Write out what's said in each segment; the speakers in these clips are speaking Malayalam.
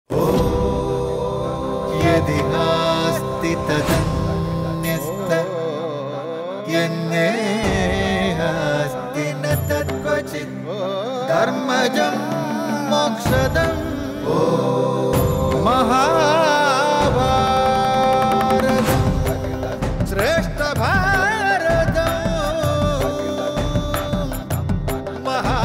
यदि नास्ति तदन्यस्त यन्नेहास्ति न तत्क्वचित् धर्मजं मोक्षदं महाभारतम् श्रेष्ठभारतम्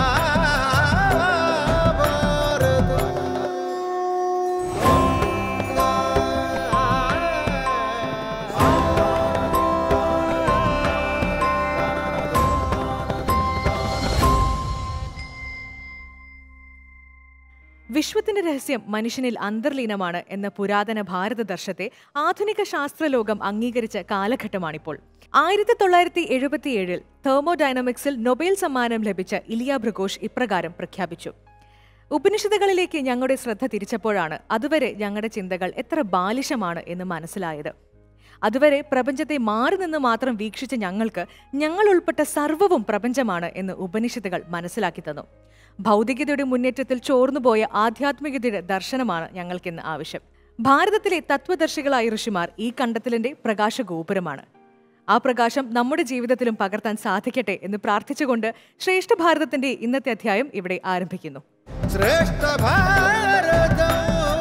വിശ്വത്തിന്റെ രഹസ്യം മനുഷ്യനിൽ അന്തർലീനമാണ് എന്ന പുരാതന ഭാരത ദർശത്തെ ആധുനിക ശാസ്ത്രലോകം അംഗീകരിച്ച കാലഘട്ടമാണിപ്പോൾ ആയിരത്തി തൊള്ളായിരത്തി എഴുപത്തിയേഴിൽ തെർമോഡൈനാമിക്സിൽ നൊബേൽ സമ്മാനം ലഭിച്ച ഇലിയ ഭൃഘോഷ് ഇപ്രകാരം പ്രഖ്യാപിച്ചു ഉപനിഷത്തുകളിലേക്ക് ഞങ്ങളുടെ ശ്രദ്ധ തിരിച്ചപ്പോഴാണ് അതുവരെ ഞങ്ങളുടെ ചിന്തകൾ എത്ര ബാലിശമാണ് എന്ന് മനസ്സിലായത് അതുവരെ പ്രപഞ്ചത്തെ മാറി നിന്ന് മാത്രം വീക്ഷിച്ച ഞങ്ങൾക്ക് ഞങ്ങൾ ഉൾപ്പെട്ട സർവ്വവും പ്രപഞ്ചമാണ് എന്ന് ഉപനിഷത്തുകൾ മനസ്സിലാക്കി തന്നു ഭൗതികതയുടെ മുന്നേറ്റത്തിൽ ചോർന്നുപോയ ആധ്യാത്മികതയുടെ ദർശനമാണ് ഞങ്ങൾക്കിന്ന് ആവശ്യം ഭാരതത്തിലെ തത്വദർശികളായ ഋഷിമാർ ഈ കണ്ടെത്തലിന്റെ പ്രകാശഗോപുരമാണ് ആ പ്രകാശം നമ്മുടെ ജീവിതത്തിലും പകർത്താൻ സാധിക്കട്ടെ എന്ന് പ്രാർത്ഥിച്ചുകൊണ്ട് ശ്രേഷ്ഠ ഭാരതത്തിന്റെ ഇന്നത്തെ അധ്യായം ഇവിടെ ആരംഭിക്കുന്നു ശ്രേഷ്ഠ ഭാരതം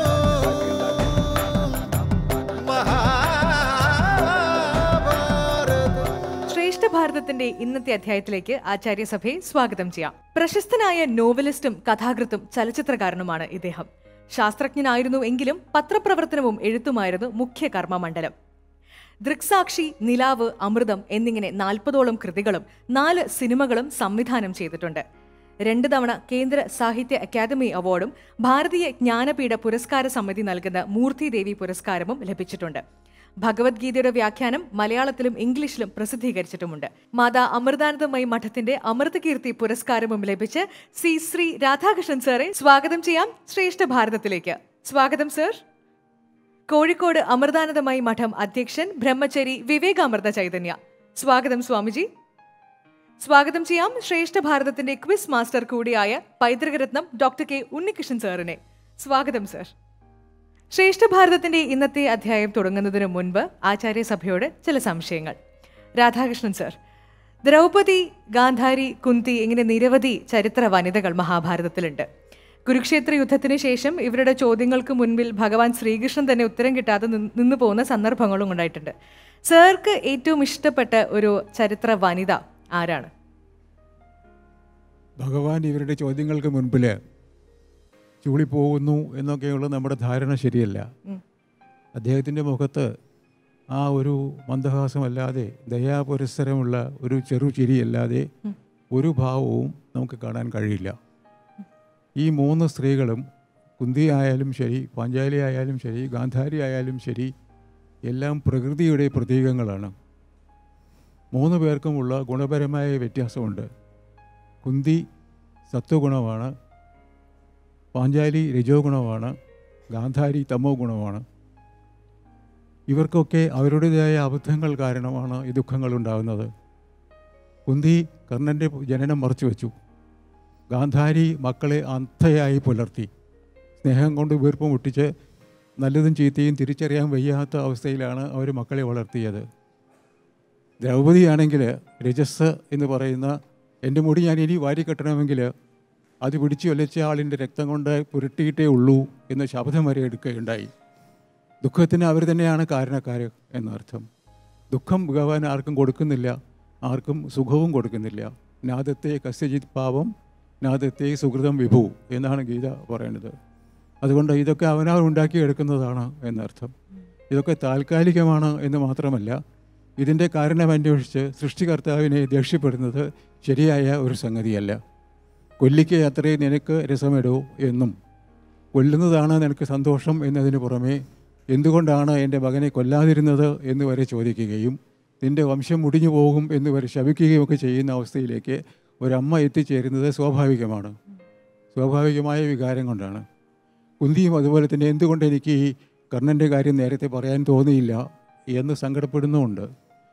മഹാഭാരതം ശ്രേഷ്ഠ ഭാരതത്തിന്റെ ഇന്നത്തെ അധ്യായത്തിലേക്ക് ആചാര്യസഭയെ സ്വാഗതം ചെയ്യാം പ്രശസ്തനായ നോവലിസ്റ്റും കഥാകൃത്തും ചലച്ചിത്രകാരനുമാണ് ഇദ്ദേഹം ശാസ്ത്രജ്ഞനായിരുന്നു എങ്കിലും പത്രപ്രവർത്തനവും എഴുത്തുമായിരുന്നു മുഖ്യ കർമ്മമണ്ഡലം ദൃക്സാക്ഷി നിലാവ് അമൃതം എന്നിങ്ങനെ നാൽപ്പതോളം കൃതികളും നാല് സിനിമകളും സംവിധാനം ചെയ്തിട്ടുണ്ട് രണ്ട് തവണ കേന്ദ്ര സാഹിത്യ അക്കാദമി അവാർഡും ഭാരതീയ ജ്ഞാനപീഠ പുരസ്കാര സമിതി നൽകുന്ന മൂർത്തിദേവി പുരസ്കാരവും ലഭിച്ചിട്ടുണ്ട് ഭഗവത്ഗീതയുടെ വ്യാഖ്യാനം മലയാളത്തിലും ഇംഗ്ലീഷിലും പ്രസിദ്ധീകരിച്ചിട്ടുമുണ്ട് മാതാ അമൃതാനന്ദമയി മഠത്തിന്റെ അമൃതകീർത്തി പുരസ്കാരവും ലഭിച്ച് സി ശ്രീ രാധാകൃഷ്ണൻ സാറെ സ്വാഗതം ചെയ്യാം ശ്രേഷ്ഠ ഭാരതത്തിലേക്ക് സ്വാഗതം സർ കോഴിക്കോട് അമൃതാനന്ദമയി മഠം അധ്യക്ഷൻ ബ്രഹ്മചരി വിവേകാമൃത ചൈതന്യ സ്വാഗതം സ്വാമിജി സ്വാഗതം ചെയ്യാം ശ്രേഷ്ഠ ഭാരതത്തിന്റെ ക്വിസ് മാസ്റ്റർ കൂടിയായ പൈതൃകരത്നം ഡോക്ടർ കെ ഉണ്ണികൃഷ്ണൻ സാറിനെ സ്വാഗതം സർ ശ്രേഷ്ഠ ഭാരതത്തിന്റെ ഇന്നത്തെ അധ്യായം തുടങ്ങുന്നതിന് മുൻപ് ആചാര്യസഭയോട് ചില സംശയങ്ങൾ രാധാകൃഷ്ണൻ സർ ദ്രൗപദി ഗാന്ധാരി കുന്തി ഇങ്ങനെ നിരവധി ചരിത്ര വനിതകൾ മഹാഭാരതത്തിലുണ്ട് കുരുക്ഷേത്ര യുദ്ധത്തിന് ശേഷം ഇവരുടെ ചോദ്യങ്ങൾക്ക് മുൻപിൽ ഭഗവാൻ ശ്രീകൃഷ്ണൻ തന്നെ ഉത്തരം കിട്ടാതെ നിന്ന് നിന്നു പോകുന്ന സന്ദർഭങ്ങളും ഉണ്ടായിട്ടുണ്ട് സാർക്ക് ഏറ്റവും ഇഷ്ടപ്പെട്ട ഒരു ചരിത്ര വനിത ആരാണ് ഭഗവാൻ ഇവരുടെ ചോദ്യങ്ങൾക്ക് മുൻപിൽ ചൂളിപ്പോകുന്നു എന്നൊക്കെയുള്ള നമ്മുടെ ധാരണ ശരിയല്ല ഉം. അദ്ദേഹത്തിൻ്റെ മുഖത്ത് ആ ഒരു മന്ദഹാസമല്ലാതെ ദയാപുരസ്സരമുള്ള ഒരു ചെറു ചിരിയല്ലാതെ ഉം. ഒരു ഭാവവും നമുക്ക് കാണാൻ കഴിയില്ല ഈ മൂന്ന് സ്ത്രീകളും കുന്തി ആയാലും ശരി പാഞ്ചാലി ആയാലും ശരി ഗാന്ധാരി ആയാലും ശരി എല്ലാം പ്രകൃതിയുടെ പ്രതീകങ്ങളാണ് മൂന്ന് പേർക്കുമുള്ള ഗുണപരമായ വ്യത്യാസമുണ്ട് കുന്തി സത്വഗുണമാണ് പാഞ്ചാലി രജോ ഗുണമാണ് ഗാന്ധാരി തമോ ഗുണമാണ് ഇവർക്കൊക്കെ അവരുടേതായ അബദ്ധങ്ങൾ കാരണമാണ് ഈ ദുഃഖങ്ങൾ ഉണ്ടാകുന്നത് കുന്തി കർണൻ്റെ ജനനം മറച്ചു വെച്ചു ഗാന്ധാരി മക്കളെ അന്ധയായി പുലർത്തി സ്നേഹം കൊണ്ട് വീർപ്പ് മുട്ടിച്ച് നല്ലതും ചീത്തയും തിരിച്ചറിയാൻ വയ്യാത്ത അവസ്ഥയിലാണ് അവർ മക്കളെ വളർത്തിയത് ദ്രൗപദിയാണെങ്കിൽ രജസ് എന്ന് പറയുന്ന എൻ്റെ മുടി ഞാൻ ഇനി വാരിക്കെട്ടണമെങ്കിൽ അത് പിടിച്ചു ഒലച്ച ആളിൻ്റെ രക്തം കൊണ്ട് പുരട്ടിയിട്ടേ ഉള്ളൂ എന്ന ശബ്ദം വരെ എടുക്കുകയുണ്ടായി ദുഃഖത്തിന് അവർ തന്നെയാണ് കാരണക്കാർ എന്നർത്ഥം ദുഃഖം ഭഗവാൻ ആർക്കും കൊടുക്കുന്നില്ല ആർക്കും സുഖവും കൊടുക്കുന്നില്ല നാദത്തെ കസ്യജിത് പാപം നാദത്തെ സുഹൃതം വിഭു എന്നാണ് ഗീത പറയുന്നത് അതുകൊണ്ട് ഇതൊക്കെ അവനവൻ ഉണ്ടാക്കിയെടുക്കുന്നതാണ് എന്നർത്ഥം ഇതൊക്കെ താൽക്കാലികമാണ് എന്ന് മാത്രമല്ല ഇതിൻ്റെ കാരണം അന്വേഷിച്ച് സൃഷ്ടികർത്താവിനെ ദേഷ്യപ്പെടുന്നത് ശരിയായ ഒരു സംഗതിയല്ല കൊല്ലിക്ക് അത്രയും നിനക്ക് രസമിടൂ എന്നും കൊല്ലുന്നതാണ് നിനക്ക് സന്തോഷം എന്നതിന് പുറമെ എന്തുകൊണ്ടാണ് എൻ്റെ മകനെ കൊല്ലാതിരുന്നത് എന്ന് വരെ ചോദിക്കുകയും നിൻ്റെ വംശം മുടിഞ്ഞു പോകും എന്ന് വരെ ശപിക്കുകയും ഒക്കെ ചെയ്യുന്ന അവസ്ഥയിലേക്ക് ഒരമ്മ എത്തിച്ചേരുന്നത് സ്വാഭാവികമാണ് സ്വാഭാവികമായ വികാരം കൊണ്ടാണ് കുന്തിയും അതുപോലെ തന്നെ എന്തുകൊണ്ട് എനിക്ക് ഈ കർണൻ്റെ കാര്യം നേരത്തെ പറയാൻ തോന്നിയില്ല എന്ന് സങ്കടപ്പെടുന്നുമുണ്ട്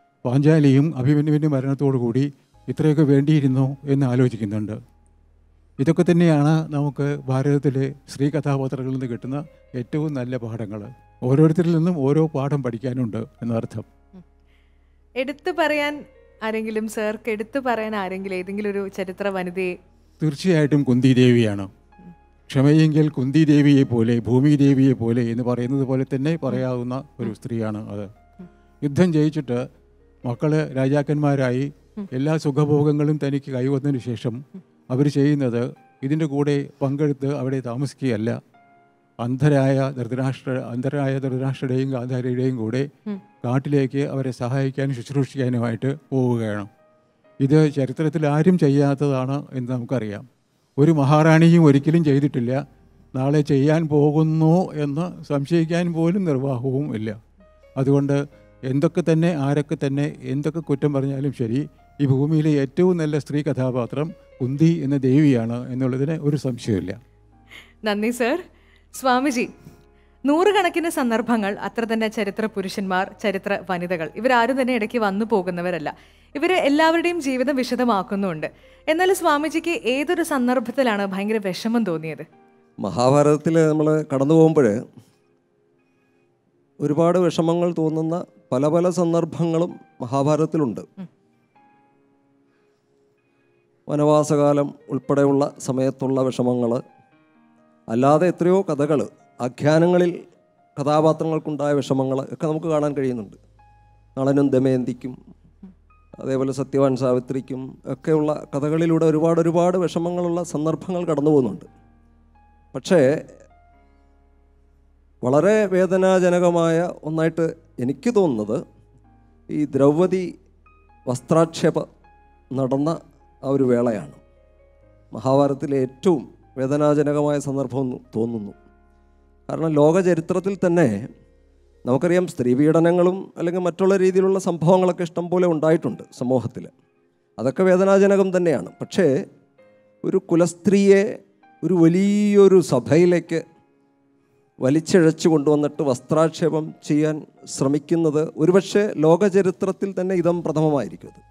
പാഞ്ചാലിയും അഭിമന്യുവിൻ്റെ മരണത്തോടു കൂടി ഇത്രയൊക്കെ വേണ്ടിയിരുന്നോ എന്ന് ആലോചിക്കുന്നുണ്ട് ഇതൊക്കെ തന്നെയാണ് നമുക്ക് ഭാരതത്തിലെ സ്ത്രീ കഥാപാത്രങ്ങളിൽ നിന്ന് കിട്ടുന്ന ഏറ്റവും നല്ല പാഠങ്ങൾ ഓരോരുത്തരിൽ നിന്നും ഓരോ പാഠം പഠിക്കാനുണ്ട് എന്നർത്ഥം എടുത്തു പറയാൻ ആരെങ്കിലും സാർക്ക് എടുത്തു പറയാൻ ആരെങ്കിലും ഏതെങ്കിലും ഒരു ചരിത്ര വനിതയെ തീർച്ചയായിട്ടും കുന്തി ദേവിയാണ് ക്ഷമയെങ്കിൽ കുന്തി ദേവിയെ പോലെ ഭൂമി ദേവിയെ പോലെ എന്ന് പറയുന്നത് പോലെ തന്നെ പറയാവുന്ന ഒരു സ്ത്രീയാണ് അത് യുദ്ധം ജയിച്ചിട്ട് മക്കള് രാജാക്കന്മാരായി എല്ലാ സുഖഭോഗങ്ങളും തനിക്ക് കൈവന്നതിന് ശേഷം അവർ ചെയ്യുന്നത് ഇതിൻ്റെ കൂടെ പങ്കെടുത്ത് അവിടെ താമസിക്കുകയല്ല അന്ധരായ ധൃതരാഷ്ട്ര അന്ധരായ ധൃതരാഷ്ട്രയുടെയും ഗാന്ധാരിയുടെയും കൂടെ കാട്ടിലേക്ക് അവരെ സഹായിക്കാനും ശുശ്രൂഷിക്കാനുമായിട്ട് പോവുകയാണ് ഇത് ചരിത്രത്തിൽ ആരും ചെയ്യാത്തതാണ് എന്ന് നമുക്കറിയാം ഒരു മഹാറാണിയും ഒരിക്കലും ചെയ്തിട്ടില്ല നാളെ ചെയ്യാൻ പോകുന്നു എന്ന് സംശയിക്കാൻ പോലും നിർവാഹവും ഇല്ല അതുകൊണ്ട് എന്തൊക്കെ തന്നെ ആരൊക്കെ തന്നെ എന്തൊക്കെ കുറ്റം പറഞ്ഞാലും ശരി ഈ ഭൂമിയിലെ ഏറ്റവും നല്ല സ്ത്രീ കഥാപാത്രം കുന്തി എന്ന ദേവിയാണ് എന്നുള്ളതിന് ഒരു സംശയമില്ല നന്ദി സർ സ്വാമിജി നൂറുകണക്കിന് സന്ദർഭങ്ങൾ അത്ര തന്നെ ചരിത്ര പുരുഷന്മാർ ചരിത്ര വനിതകൾ ഇവരാരും തന്നെ ഇടയ്ക്ക് വന്നു പോകുന്നവരല്ല ഇവര് എല്ലാവരുടെയും ജീവിതം വിശദമാക്കുന്നുണ്ട് എന്നാൽ സ്വാമിജിക്ക് ഏതൊരു സന്ദർഭത്തിലാണ് ഭയങ്കര വിഷമം തോന്നിയത് മഹാഭാരതത്തിൽ നമ്മൾ കടന്നു പോകുമ്പോൾ ഒരുപാട് വിഷമങ്ങൾ തോന്നുന്ന പല പല സന്ദർഭങ്ങളും മഹാഭാരതത്തിലുണ്ട് വനവാസകാലം ഉൾപ്പെടെയുള്ള സമയത്തുള്ള വിഷമങ്ങൾ അല്ലാതെ എത്രയോ കഥകൾ ആഖ്യാനങ്ങളിൽ കഥാപാത്രങ്ങൾക്കുണ്ടായ വിഷമങ്ങൾ ഒക്കെ നമുക്ക് കാണാൻ കഴിയുന്നുണ്ട് നളനും ദമയന്തിക്കും അതേപോലെ സത്യവാൻ സാവിത്രിക്കും ഒക്കെയുള്ള കഥകളിലൂടെ ഒരുപാട് ഒരുപാട് വിഷമങ്ങളുള്ള സന്ദർഭങ്ങൾ കടന്നു പോകുന്നുണ്ട് പക്ഷേ വളരെ വേദനാജനകമായ ഒന്നായിട്ട് എനിക്ക് തോന്നുന്നത് ഈ ദ്രൗപദി വസ്ത്രാക്ഷേപ നടന്ന ആ ഒരു വേളയാണ് മഹാഭാരതത്തിലെ ഏറ്റവും വേദനാജനകമായ സന്ദർഭം എന്ന് തോന്നുന്നു കാരണം ലോക ചരിത്രത്തിൽ തന്നെ നമുക്കറിയാം സ്ത്രീപീഡനങ്ങളും അല്ലെങ്കിൽ മറ്റുള്ള രീതിയിലുള്ള സംഭവങ്ങളൊക്കെ ഇഷ്ടം പോലെ ഉണ്ടായിട്ടുണ്ട് സമൂഹത്തിൽ അതൊക്കെ വേദനാജനകം തന്നെയാണ് പക്ഷേ ഒരു കുലസ്ത്രീയെ ഒരു വലിയൊരു സഭയിലേക്ക് വലിച്ചിഴച്ചു കൊണ്ടുവന്നിട്ട് വസ്ത്രാക്ഷേപം ചെയ്യാൻ ശ്രമിക്കുന്നത് ഒരുപക്ഷെ ലോക ചരിത്രത്തിൽ തന്നെ ഇതം പ്രഥമമായിരിക്കും അത്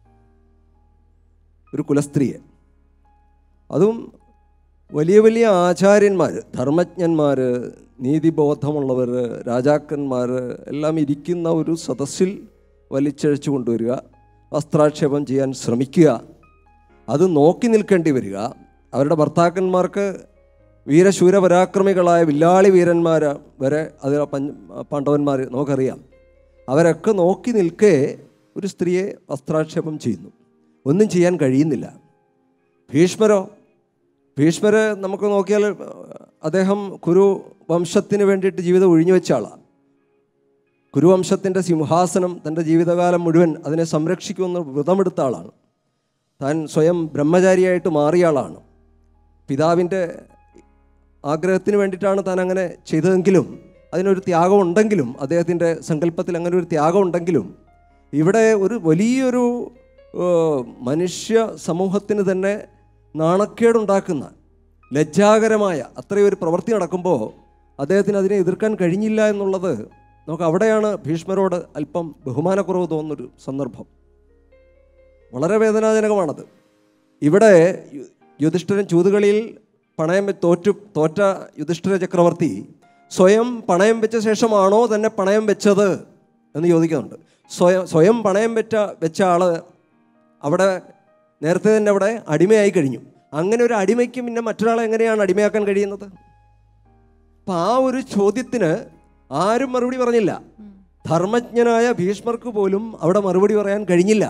ഒരു കുലസ്ത്രീയെ അതും വലിയ വലിയ ആചാര്യന്മാർ ധർമ്മജ്ഞന്മാർ നീതിബോധമുള്ളവർ രാജാക്കന്മാർ എല്ലാം ഇരിക്കുന്ന ഒരു സദസ്സിൽ വലിച്ചഴിച്ചു കൊണ്ടുവരിക വസ്ത്രാക്ഷേപം ചെയ്യാൻ ശ്രമിക്കുക അത് നോക്കി നിൽക്കേണ്ടി വരിക അവരുടെ ഭർത്താക്കന്മാർക്ക് വീരശൂരപരാക്രമികളായ വില്ലാളി വീരന്മാർ വരെ അതിൽ പഞ്ച പാണ്ഡവന്മാർ നമുക്കറിയാം അവരൊക്കെ നോക്കി നിൽക്കെ ഒരു സ്ത്രീയെ വസ്ത്രാക്ഷേപം ചെയ്യുന്നു ഒന്നും ചെയ്യാൻ കഴിയുന്നില്ല ഭീഷ്മരോ ഭീഷ്മര് നമുക്ക് നോക്കിയാൽ അദ്ദേഹം കുരു വംശത്തിന് വേണ്ടിയിട്ട് ജീവിതം ഒഴിഞ്ഞു വെച്ച ആളാണ് കുരുവംശത്തിൻ്റെ സിംഹാസനം തൻ്റെ ജീവിതകാലം മുഴുവൻ അതിനെ സംരക്ഷിക്കുമെന്ന് വ്രതമെടുത്ത ആളാണ് താൻ സ്വയം ബ്രഹ്മചാരിയായിട്ട് മാറിയ ആളാണ് പിതാവിൻ്റെ ആഗ്രഹത്തിന് വേണ്ടിയിട്ടാണ് താൻ അങ്ങനെ ചെയ്തതെങ്കിലും അതിനൊരു ത്യാഗം ഉണ്ടെങ്കിലും അദ്ദേഹത്തിൻ്റെ സങ്കല്പത്തിൽ അങ്ങനെ ഒരു ത്യാഗം ഉണ്ടെങ്കിലും ഇവിടെ ഒരു വലിയൊരു ഏഹ്, മനുഷ്യ സമൂഹത്തിന് തന്നെ നാണക്കേടുണ്ടാക്കുന്ന ലജ്ജാകരമായ അത്രയും ഒരു പ്രവൃത്തി നടക്കുമ്പോൾ അദ്ദേഹത്തിന് അതിനെ എതിർക്കാൻ കഴിഞ്ഞില്ല എന്നുള്ളത് നമുക്ക് അവിടെയാണ് ഭീഷ്മരോട് അല്പം ബഹുമാനക്കുറവ് തോന്നുന്നൊരു സന്ദർഭം വളരെ വേദനാജനകമാണത് ഇവിടെ യു- യുധിഷ്ഠിരൻ ചൂതുകളിയിൽ പണയം വെ- തോറ്റു തോറ്റ യുധിഷ്ഠിര ചക്രവർത്തി സ്വയം പണയം വെച്ച ശേഷമാണോ തന്നെ പണയം വെച്ചത് എന്ന് ചോദിക്കുന്നുണ്ട് സ്വയം സ്വയം പണയം വെച്ച വെച്ച ആള് അവിടെ നേരത്തെ തന്നെ അവിടെ അടിമയായി കഴിഞ്ഞു അങ്ങനെ ഒരു അടിമയ്ക്ക് പിന്നെ മറ്റൊരാളെ എങ്ങനെയാണ് അടിമയാക്കാൻ കഴിയുന്നത് അപ്പം ആ ഒരു ചോദ്യത്തിന് ആരും മറുപടി പറഞ്ഞില്ല ധർമ്മജ്ഞനായ ഭീഷ്മർക്ക് പോലും അവിടെ മറുപടി പറയാൻ കഴിഞ്ഞില്ല